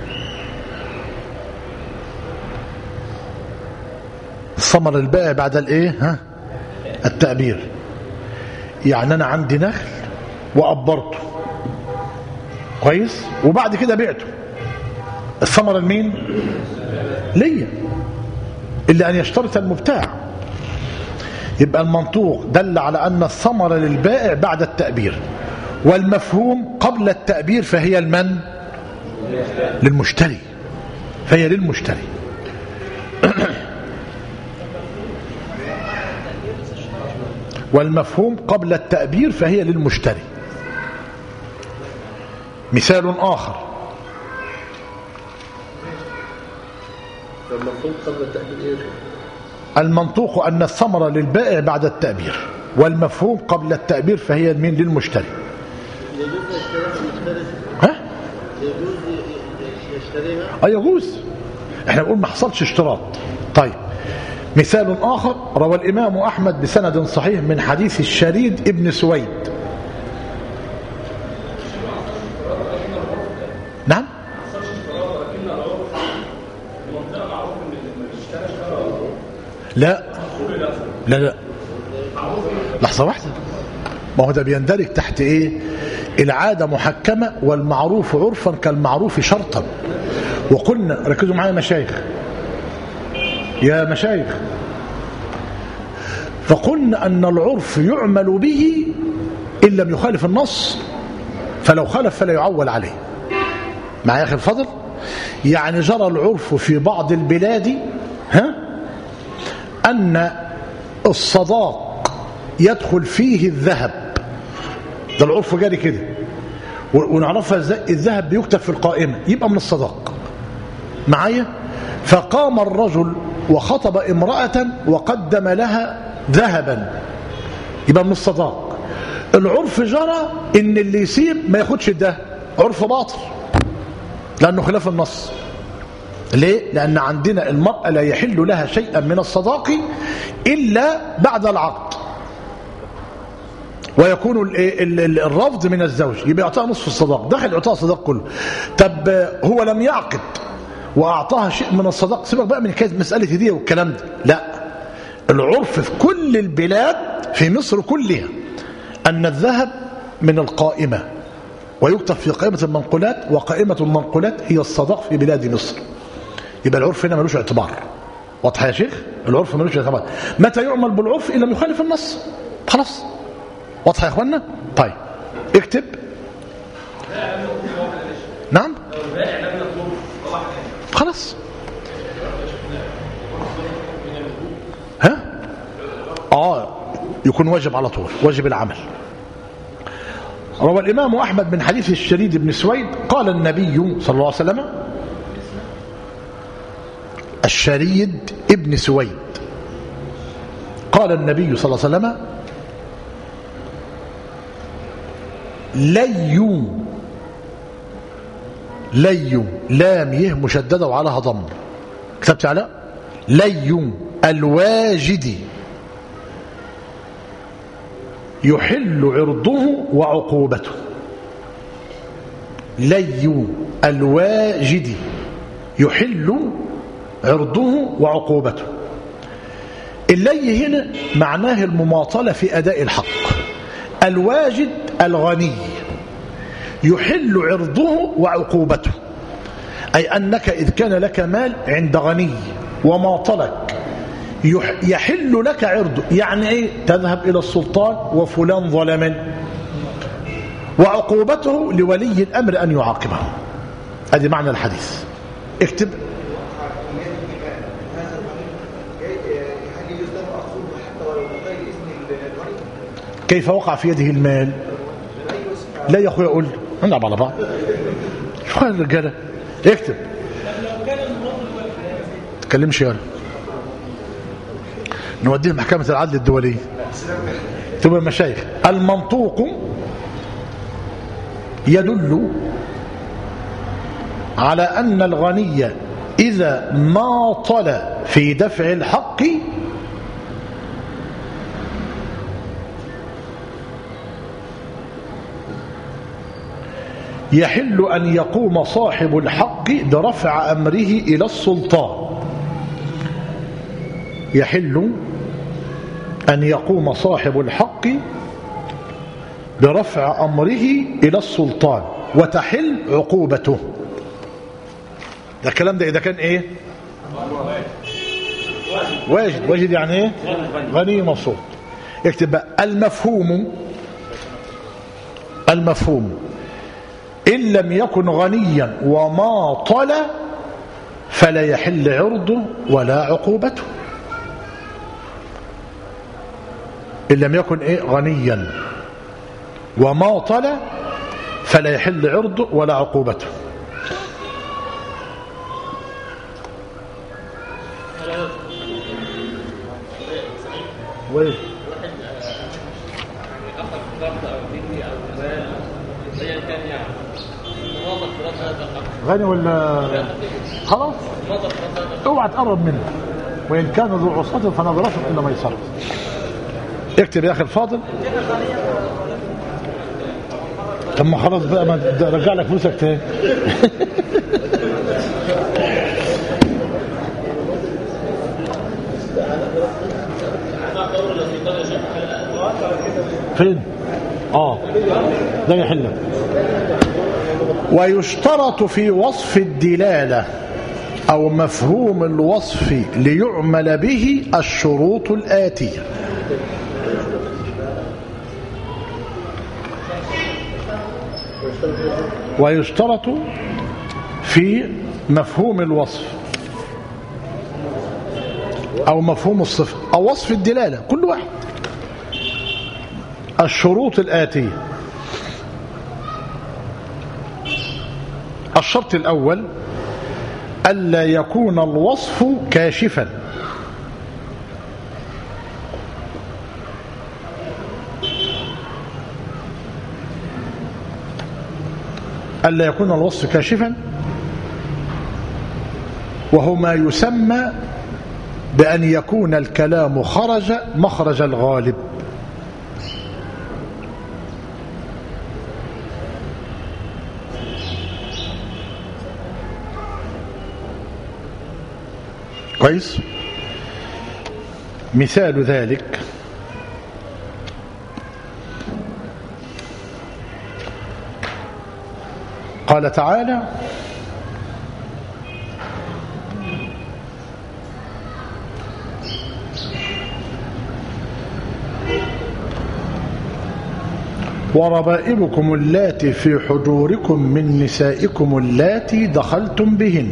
الثمرة للبائع بعد الايه ها التأبير يعني أنا عندي نخل وأبرته كويس وبعد كده بعته الثمرة لمين ليا إلا أن يشترط المبتاع يبقى المنطوق دل على أن الثمرة للبائع بعد التأبير والمفهوم قبل التأبير فهي المن للمشتري فهي للمشتري والمفهوم قبل التأبير فهي للمشتري مثال آخر المنطوق قبل التأكيد إيه المنطوق أن الثمرة للبائع بعد التأبير والمفهوم قبل التأبير فهي من للمشتري يجوز اشتراك المشتري ها؟ يجوز ي- يشتريها أي يجوز احنا بنقول ما حصلش اشتراط طيب مثال آخر روى الإمام أحمد بسند صحيح من حديث الشريد ابن سويد نعم لا لا لا لحظة واحدة ما هو ده بيندرج تحت ايه العادة محكمة والمعروف عرفا كالمعروف شرطا وقلنا ركزوا معايا مشايخ يا مشايخ فقلنا أن العرف يعمل به إن لم يخالف النص فلو خالف فلا يعول عليه معايا أخي الفضل يعني جرى العرف في بعض البلاد ها أن الصداق يدخل فيه الذهب ده العرف جاري كده و- ونعرفها ازاي الذهب بيكتب في القائمة يبقى من الصداق معايا فقام الرجل وخطب امرأة وقدم لها ذهبا يبقى من الصداق العرف جرى ان اللي يسيب ما ياخدش ده عرف باطل لانه خلاف النص ليه لان عندنا المرأة لا يحل لها شيئا من الصداق الا بعد العقد ويكون ال- ال- ال- الرفض من الزوج يبقى يعطيها نصف الصداق دخل يعطيها الصداق كله طب آه، هو لم يعقد واعطاها شيء من الصداق سيبك بقى من كانت مساله هديه والكلام ده لا العرف في كل البلاد في مصر كلها ان الذهب من القائمه ويكتب في قائمة المنقولات وقائمة المنقولات هي الصداق في بلاد مصر يبقى العرف هنا ملوش اعتبار واضح يا شيخ العرف ملوش اعتبار متى يعمل بالعرف إن لم يخالف النص خلاص واضح يا اخوانا طيب اكتب نعم خلاص ها اه يكون واجب على طول واجب العمل روى الإمام أحمد من حديث الشريد بن سويد قال النبي صلى الله عليه وسلم الشريد ابن سويد قال النبي صلى الله عليه وسلم لي لي لام يه مشددة وعليها ضم كتبت على لي الواجد يحل عرضه وعقوبته لي الواجد يحل عرضه وعقوبته اللي هنا معناه المماطلة في أداء الحق الواجد الغني يحل عرضه وعقوبته أي أنك إذ كان لك مال عند غني وماطلك يحل لك عرضه يعني ايه تذهب الى السلطان وفلان ظلمني وعقوبته لولي الامر ان يعاقبه ادي معنى الحديث اكتب كيف وقع في يده المال لا يا اخويا قول نلعب على بعض شو هذا الرجاله اكتب تكلمش يا نوديه محكمة العدل الدولية تبقى المشايخ المنطوق يدل على أن الغني إذا ماطل في دفع الحق يحل أن يقوم صاحب الحق برفع أمره إلى السلطان يحل أن يقوم صاحب الحق برفع أمره إلى السلطان وتحل عقوبته ده الكلام ده إذا كان إيه واجد واجد يعني إيه غني مبسوط اكتب بقى المفهوم المفهوم إن لم يكن غنيا وماطل فلا يحل عرضه ولا عقوبته إن لم يكن إيه غنيا وماطل فلا يحل عرضه ولا عقوبته وين أخذ فرد أو ذكي أو مال أيا كان يعني نواظب في رد هذا الأمر غني ولا خلاص نواظب في رد هذا الأمر اوعى تقرب منه وإن كان ذو عصرة فنظرة إلا ميسرة اكتب يا أخي الفاضل طب ما خلاص بقى ما ده رجع لك فلوسك تاني فين اه ده يحل ويشترط في وصف الدلالة أو مفهوم الوصف ليعمل به الشروط الآتية ويشترط في مفهوم الوصف أو مفهوم الصفة أو وصف الدلالة كل واحد الشروط الآتية الشرط الأول ألا يكون الوصف كاشفا ألا يكون الوصف كاشفا وهو ما يسمى بأن يكون الكلام خرج مخرج الغالب كويس مثال ذلك قال تعالى وربائبكم اللاتي في حجوركم من نسائكم اللاتي دخلتم بهن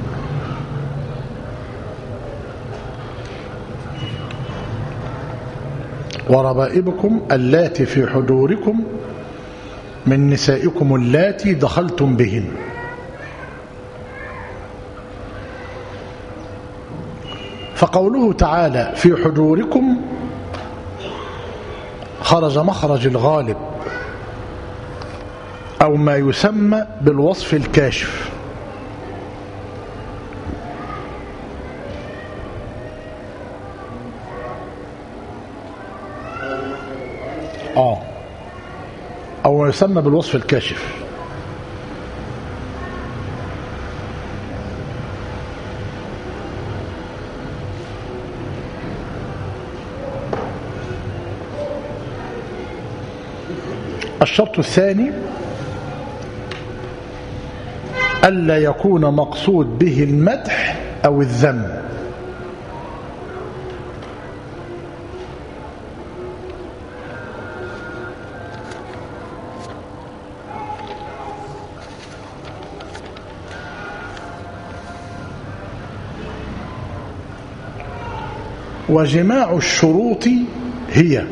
وربائبكم اللاتي في حجوركم من نسائكم اللاتي دخلتم بهن فقوله تعالى في حجوركم خرج مخرج الغالب أو ما يسمى بالوصف الكاشف آه أو ما يسمى بالوصف الكاشف الشرط الثاني ألا يكون مقصود به المدح أو الذم وجماع الشروط هي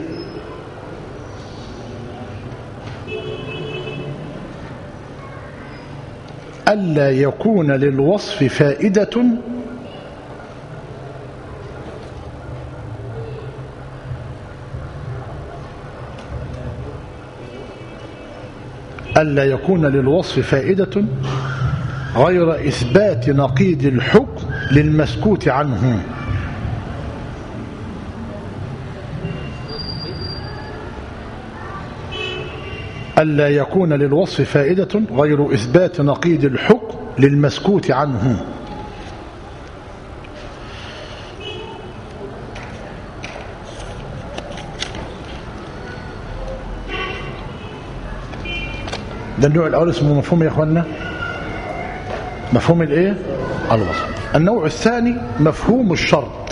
ألا يكون للوصف فائدة ألا يكون للوصف فائدة غير إثبات نقيض الحكم للمسكوت عنه ألا يكون للوصف فائدة غير إثبات نقيض الحكم للمسكوت عنه ده النوع الأول اسمه مفهوم يا أخوانا مفهوم الإيه؟ الوصف النوع الثاني مفهوم الشرط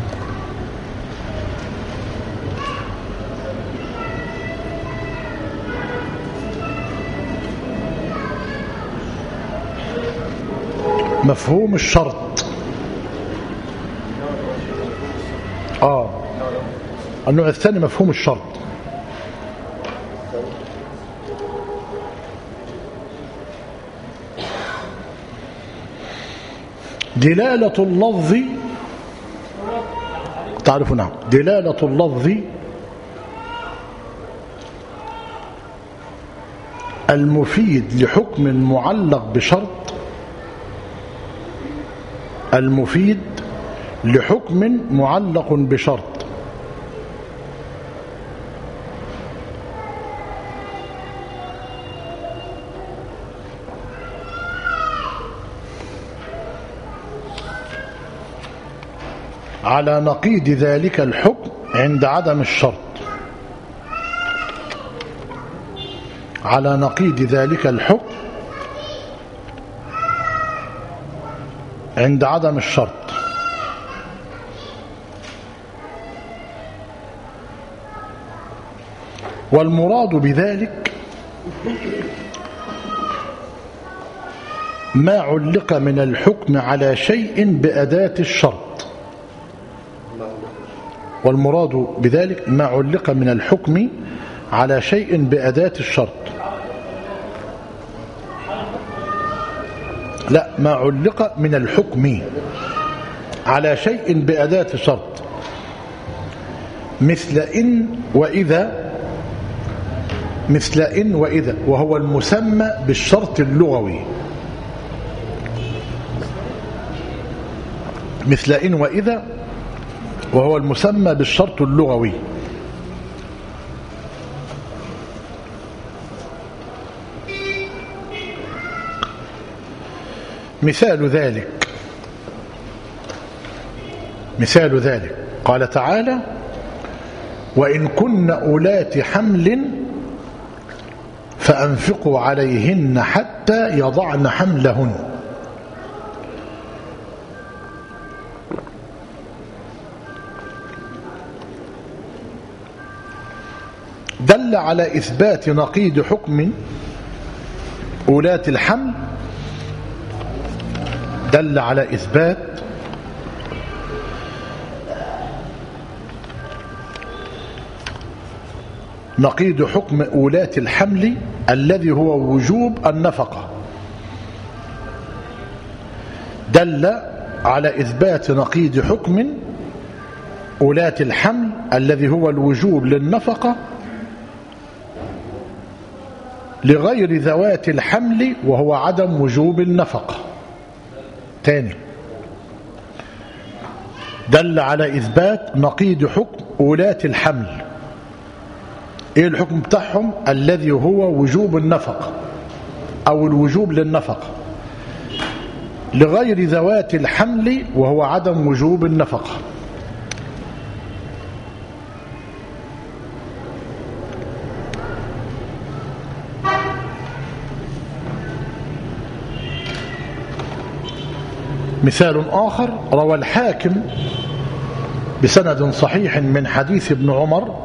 مفهوم الشرط آه النوع الثاني مفهوم الشرط دلالة اللفظ تعرفوا نعم دلالة اللفظ المفيد لحكم معلق بشرط المفيد لحكم معلق بشرط على نقيض ذلك الحكم عند عدم الشرط على نقيض ذلك الحكم عند عدم الشرط والمراد بذلك ما علق من الحكم على شيء بأداة الشرط والمراد بذلك ما علق من الحكم على شيء بأداة الشرط لا ما علق من الحكم على شيء بأداة الشرط مثل إن وإذا مثل إن وإذا وهو المسمى بالشرط اللغوي مثل إن وإذا وهو المسمى بالشرط اللغوي مثال ذلك مثال ذلك قال تعالى وإن كن أولات حمل فأنفقوا عليهن حتى يضعن حملهن دل على إثبات نقيض حكم ولاة الحمل دل على إثبات نقيض حكم ولاة الحمل الذي هو وجوب النفقة دل على إثبات نقيض حكم ولاة الحمل الذي هو الوجوب للنفقة لغير ذوات الحمل وهو عدم وجوب النفقة تاني دل على إثبات نقيض حكم ولاة الحمل إيه الحكم بتاعهم الذي هو وجوب النفقة أو الوجوب للنفقة لغير ذوات الحمل وهو عدم وجوب النفقة مثال آخر روى الحاكم بسند صحيح من حديث ابن عمر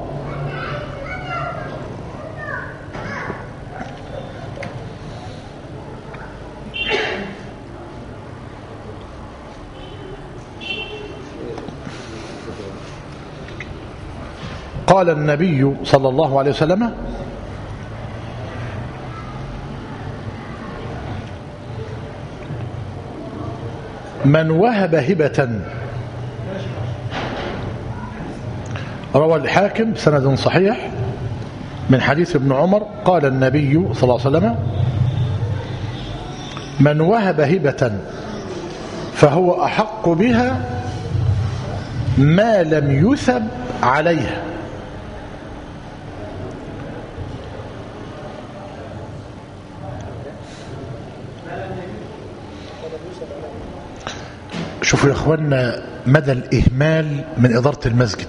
قال النبي صلى الله عليه وسلم من وهب هبة روى الحاكم سند صحيح من حديث ابن عمر قال النبي صلى الله عليه وسلم من وهب هبة فهو أحق بها ما لم يثب عليها شوفوا يا اخوانا مدى الإهمال من إدارة المسجد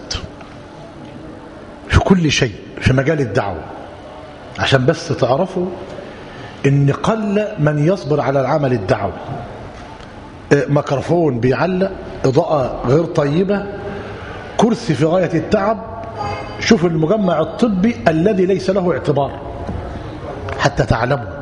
في كل شيء في مجال الدعوة عشان بس تعرفوا ان قل من يصبر على العمل الدعوي ميكروفون بيعلق إضاءة غير طيبة كرسي في غاية التعب شوف المجمع الطبي الذي ليس له اعتبار حتى تعلموا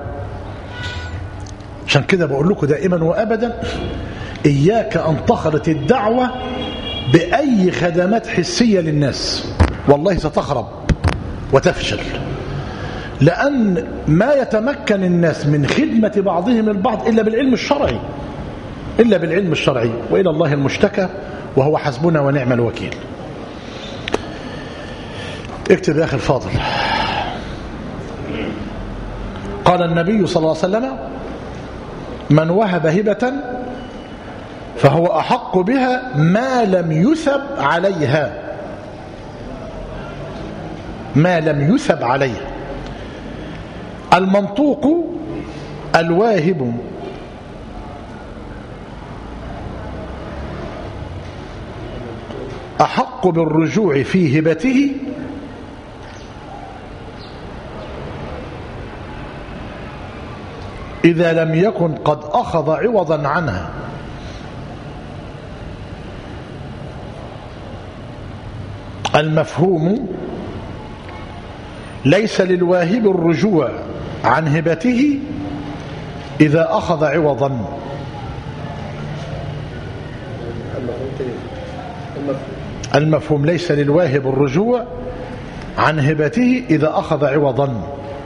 عشان كده بقول لكم دائما وأبدا إياك أن تخلط الدعوة بأي خدمات حسية للناس والله ستخرب وتفشل لأن ما يتمكن الناس من خدمة بعضهم البعض إلا بالعلم الشرعي إلا بالعلم الشرعي وإلى الله المشتكى وهو حسبنا ونعم الوكيل اكتب يا أخي الفاضل قال النبي صلى الله عليه وسلم من وهب هبة فهو أحق بها ما لم يثب عليها ما لم يثب عليها المنطوق الواهب أحق بالرجوع في هبته إذا لم يكن قد أخذ عوضا عنها المفهوم ليس للواهب الرجوع عن هبته إذا أخذ عوضا المفهوم تاني المفهوم المفهوم ليس للواهب الرجوع عن هبته إذا أخذ عوضا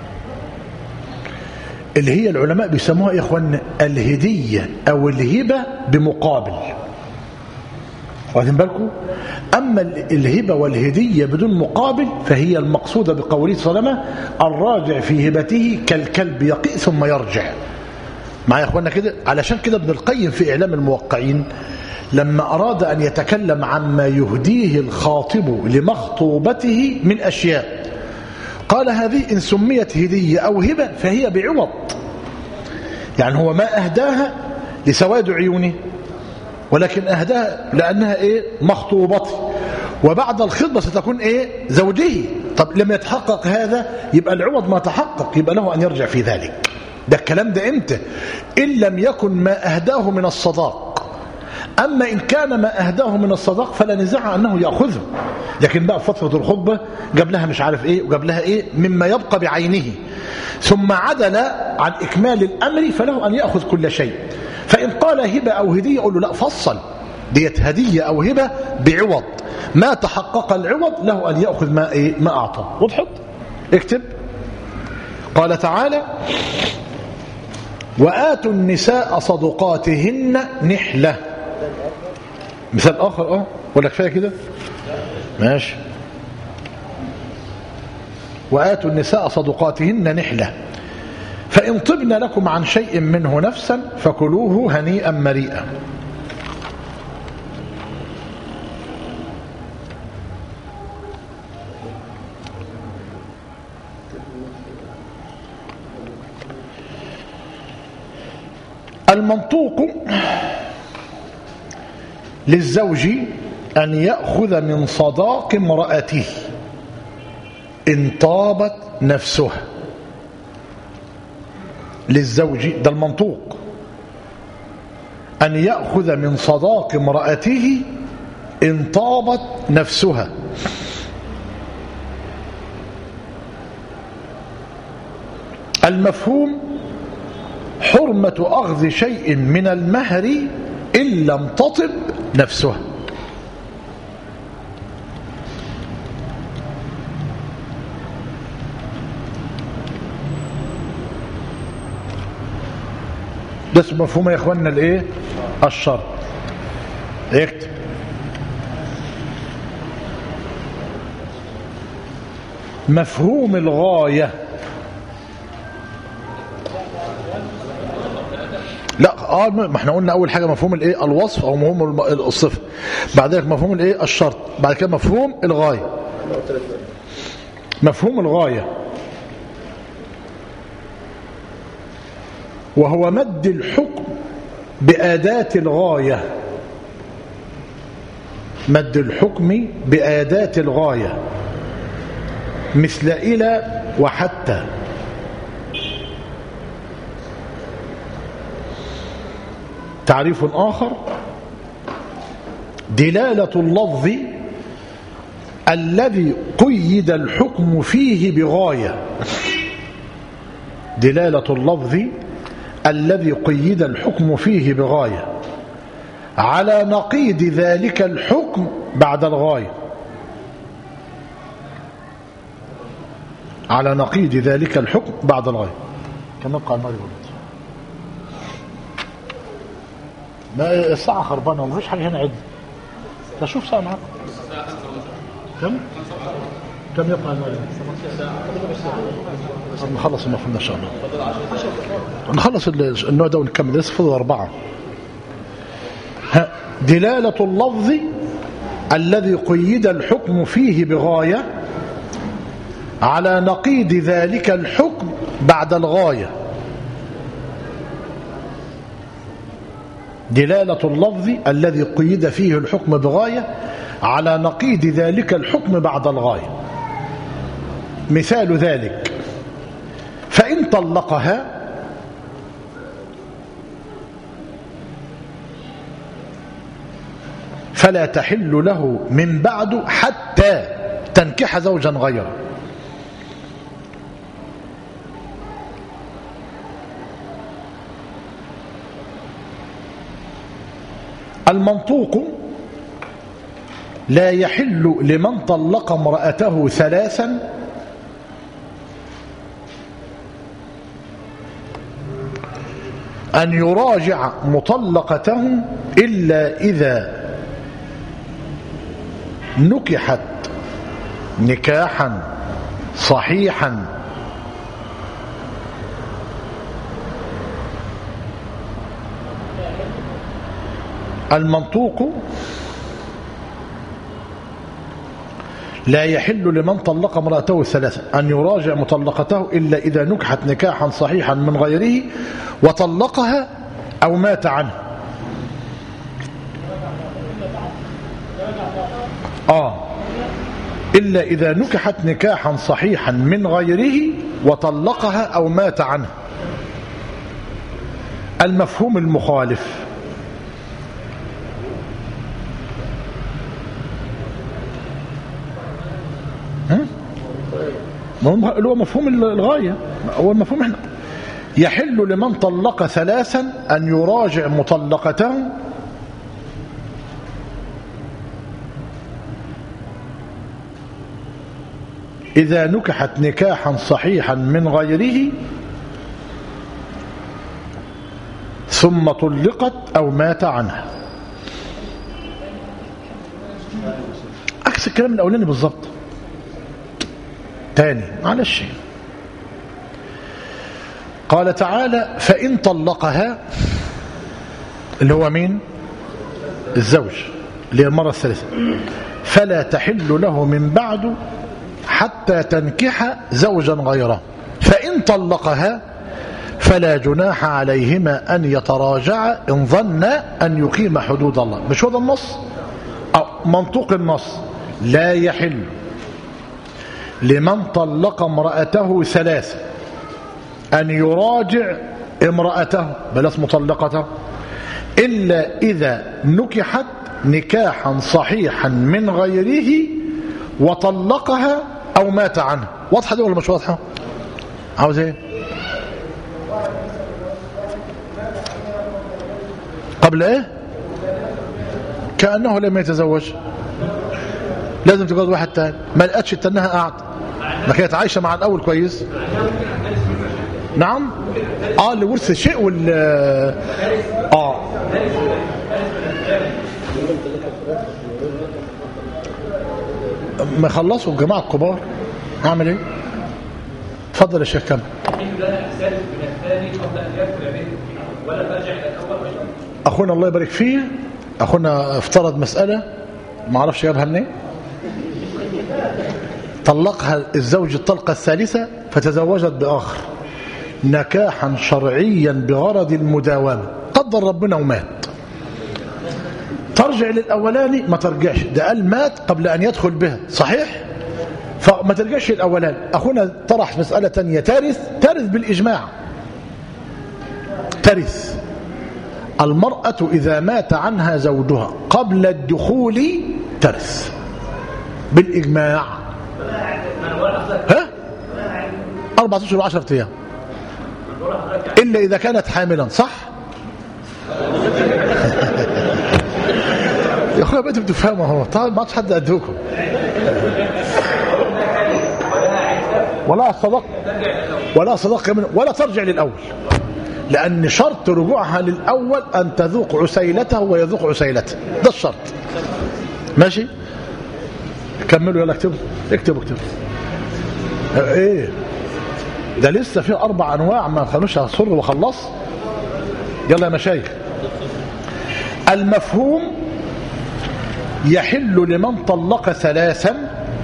اللي هي العلماء بيسموها يا إخوان الهدية أو الهبة بمقابل واخدين بالكم أما الهبة والهدية بدون مقابل فهي المقصودة بقوله صلى الله عليه وسلم الراجع في هبته كالكلب يقي ثم يرجع معايا يا اخوانا كده علشان كده ابن القيم في إعلام الموقعين لما أراد أن يتكلم عما يهديه الخاطب لمخطوبته من أشياء قال هذه إن سميت هدية أو هبة فهي بعوض يعني هو ما أهداها لسواد عيونه ولكن أهداها لأنها إيه مخطوبتي وبعد الخطبة ستكون إيه زوجه طب لم يتحقق هذا يبقى العوض ما تحقق يبقى له أن يرجع في ذلك ده الكلام ده امتى إن لم يكن ما أهداه من الصداق أما إن كان ما أهداه من الصداق فلا نزاع أنه يأخذه لكن بقى في فترة الخطبة جاب لها مش عارف إيه وجاب لها إيه مما يبقى بعينه ثم عدل عن إكمال الأمر فله أن يأخذ كل شيء فإن قال هبة أو هدية يقول له لا فصل ديت هدية أو هبة بعوض ما تحقق العوض له أن يأخذ ما, إيه ما أعطى وضحت اكتب قال تعالى وآتوا النساء صدقاتهن نحلة مثال آخر اه ولا كفاية كده ماشي وآتوا النساء صدقاتهن نحلة فإن طبن لكم عن شيء منه نفسا فكلوه هنيئا مريئا المنطوق للزوج أن يأخذ من صداق امرأته إن طابت نفسها للزوج ده المنطوق أن يأخذ من صداق امرأته إن طابت نفسها المفهوم حرمة أخذ شيء من المهر إن لم تطب نفسها ده اسمه مفهوم يا اخوانا الايه الشرط اكتب مفهوم الغايه لا اه ما احنا قلنا اول حاجه مفهوم الايه الوصف او مفهوم الصفه بعد ذلك مفهوم الايه الشرط بعد كده مفهوم الغايه مفهوم الغايه وهو مد الحكم بأداة الغاية مد الحكم بأداة الغاية مثل إلى وحتى تعريف آخر دلالة اللفظ الذي قيد الحكم فيه بغاية دلالة اللفظ الذي قيد الحكم فيه بغاية على نقيض ذلك الحكم بعد الغاية على نقيض ذلك الحكم بعد الغاية كم يبقى المغرب ما الساعة خربانة ومفيش حاجة هنا عد تشوف ساعة معاك كم؟ كم يبقى المغرب؟ طب نخلص المفهوم ان شاء الله نخلص النوع ده ونكمل لسه فضل أربعة دلالة اللفظ الذي قيد الحكم فيه بغاية على نقيض ذلك الحكم بعد الغاية دلالة اللفظ الذي قيد فيه الحكم بغاية على نقيض ذلك الحكم بعد الغاية مثال ذلك فإن طلقها فلا تحل له من بعد حتى تنكح زوجا غيره المنطوق لا يحل لمن طلق امرأته ثلاثا أن يراجع مطلقته إلا إذا نكحت نكاحا صحيحا المنطوق لا يحل لمن طلق امرأته ثلاثة أن يراجع مطلقته إلا إذا نكحت نكاحا صحيحا من غيره وطلقها أو مات عنه آه إلا إذا نكحت نكاحا صحيحا من غيره وطلقها أو مات عنه المفهوم المخالف ها؟ ما هو اللي هو مفهوم الغاية هو المفهوم احنا يحل لمن طلق ثلاثا أن يراجع مطلقته إذا نكحت نكاحا صحيحا من غيره ثم طلقت أو مات عنها عكس الكلام الأولاني بالظبط تاني معلش قال تعالى فإن طلقها اللي هو مين الزوج اللي هي المرة الثالثة فلا تحل له من بعد حتى تنكح زوجا غيره فإن طلقها فلا جناح عليهما أن يتراجعا إن ظن أن يقيم حدود الله مش هو ده النص أو منطوق النص لا يحل لمن طلق امرأته ثلاثة أن يراجع امرأته بلاس مطلقته إلا إذا نكحت نكاحا صحيحا من غيره وطلقها أو مات عنها واضحة دي ولا مش واضحة عاوز ايه قبل ايه كأنه لم يتزوج لازم تجوز واحد تاني ما لقتش تنها قاعد ما كانت عايشة مع الأول كويس نعم اه اللي ورث شيء وال اه ما خلصوا الجماعة الكبار اعمل ايه اتفضل يا شيخ كمل اخونا الله يبارك فيه اخونا افترض مسألة ما اعرفش جابها منين طلقها الزوج الطلقة الثالثة فتزوجت بآخر نكاحا شرعيا بغرض المداومة قدر ربنا ومات ترجع للأولاني ما ترجعش ده قال مات قبل أن يدخل بها صحيح فما ترجعش للأولاني أخونا طرح مسألة تانية تارث تارث بالإجماع ترث المرأة إذا مات عنها زوجها قبل الدخول ترث بالإجماع ها أربعة أشهر وعشرة أيام إلا إذا كانت حاملا صح يا أخويا بقيتوا بتفهموا اهو طبعا ما عادش حد قدكم ولا صدق ولا صدق من ولا ترجع للأول لأن شرط رجوعها للأول أن تذوق عسيلته ويذوق عسيلته ده الشرط ماشي كملوا يلا اكتبوا اكتبوا اكتبوا ايه ده لسه في اربع انواع ما كانوش هصر وخلص يلا يا مشايخ المفهوم يحل لمن طلق ثلاثا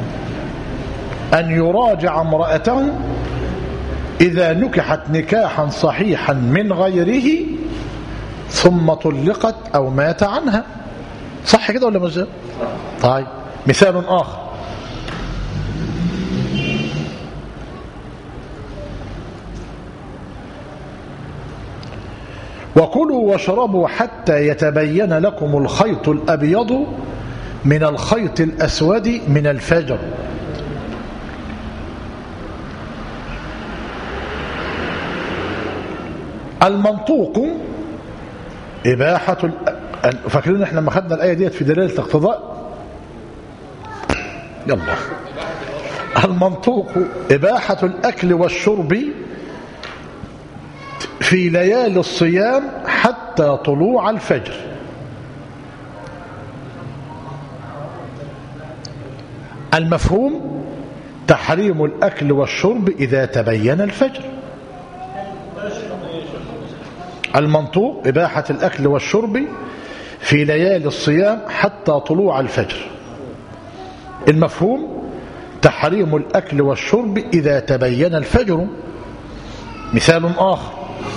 ان يراجع امراته اذا نكحت نكاحا صحيحا من غيره ثم طلقت او مات عنها صح كده ولا مش طيب مثال آخر وكلوا واشربوا حتى يتبين لكم الخيط الأبيض من الخيط الأسود من الفجر المنطوق إباحة فاكرين احنا لما خدنا الآية ديت في دلالة الاقتضاء يلا المنطوق إباحة الأكل والشرب في ليالي الصيام حتى طلوع الفجر المفهوم تحريم الأكل والشرب إذا تبين الفجر المنطوق إباحة الأكل والشرب في ليالي الصيام حتى طلوع الفجر المفهوم تحريم الأكل والشرب إذا تبين الفجر مثال آخر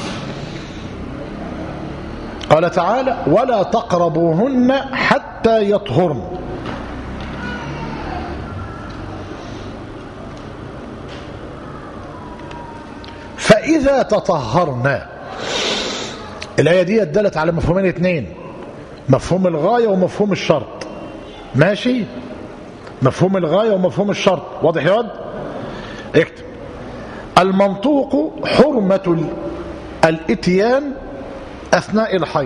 قال تعالى ولا تقربوهن حتى يطهرن فإذا تطهرنا الآية دي دلت على مفهومين اثنين مفهوم الغاية ومفهوم الشرط ماشي مفهوم الغاية ومفهوم الشرط واضح يا واد اكتب المنطوق حرمة ال- الاتيان أثناء الحيض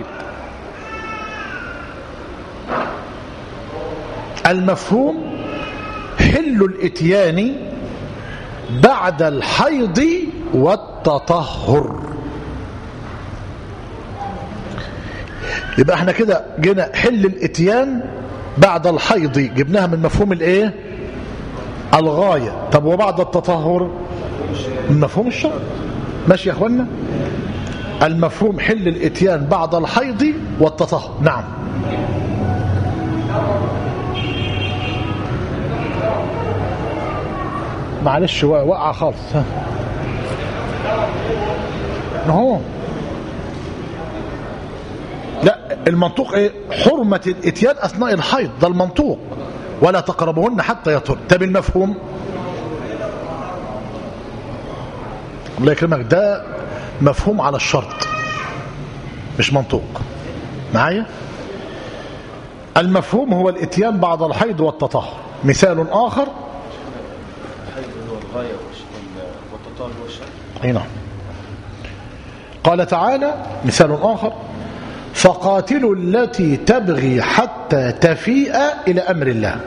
المفهوم حل الاتيان بعد الحيض والتطهر يبقى احنا كده جينا حل الاتيان بعد الحيض جبناها من مفهوم الايه الغاية طب وبعد التطهر من مفهوم الشرع ماشي يا اخوانا المفهوم حل الاتيان بعد الحيض والتطهر نعم معلش وقع خالص ها اهو لا المنطوق ايه حرمة الاتيان اثناء الحيض ده المنطوق ولا تقربهن حتى يطهر طب المفهوم الله يكرمك ده مفهوم على الشرط مش منطوق معايا المفهوم هو الاتيان بعد الحيض والتطهر مثال اخر الحيض هو الغاية والش- والتطهر هو الشرط اي نعم قال تعالى مثال آخر فقاتلوا التي تبغي حتى تفيء إلى أمر الله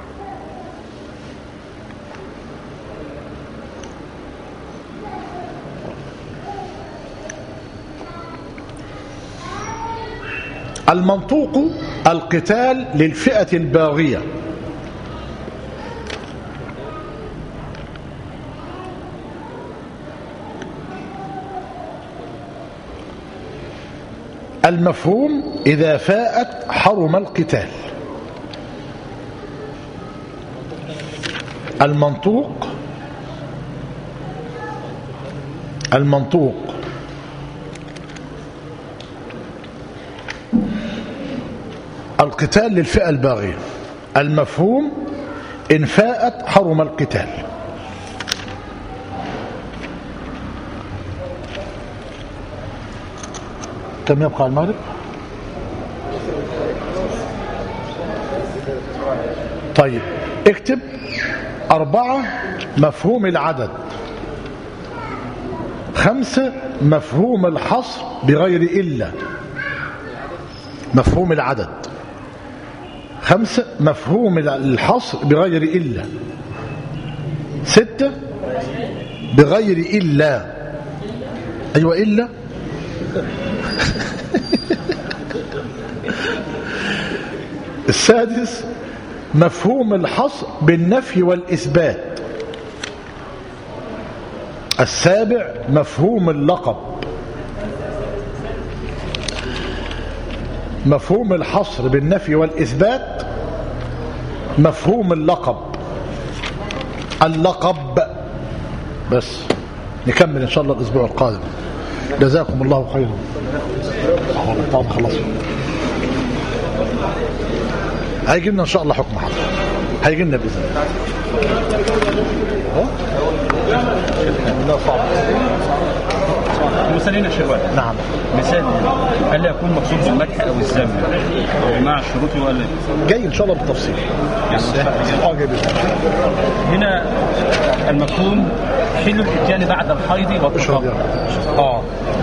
المنطوق القتال للفئة الباغية المفهوم إذا فاءت حرم القتال المنطوق المنطوق القتال للفئة الباغية المفهوم إن فاءت حرم القتال كم يبقى على المغرب طيب اكتب أربعة مفهوم العدد خمسة مفهوم الحصر بغير إلا مفهوم العدد خمسة مفهوم الحصر بغير إلا ستة بغير إلا أيوة إلا السادس مفهوم الحصر بالنفي والإثبات السابع مفهوم اللقب مفهوم الحصر بالنفي والإثبات مفهوم اللقب اللقب بس نكمل إن شاء الله الأسبوع القادم جزاكم الله خيرا طب خلاص هيجي لنا ان شاء الله حكم حضر هيجي لنا باذن الله لا صعب المثالين يا شباب نعم مثال هل يكون مقصود بالمدح او الذم مع الشروط ولا جاي ان شاء الله بالتفصيل اه جاي باذن الله هنا المفهوم حل الاتيان بعد الحيض اشرب يا والتطهر رب. اه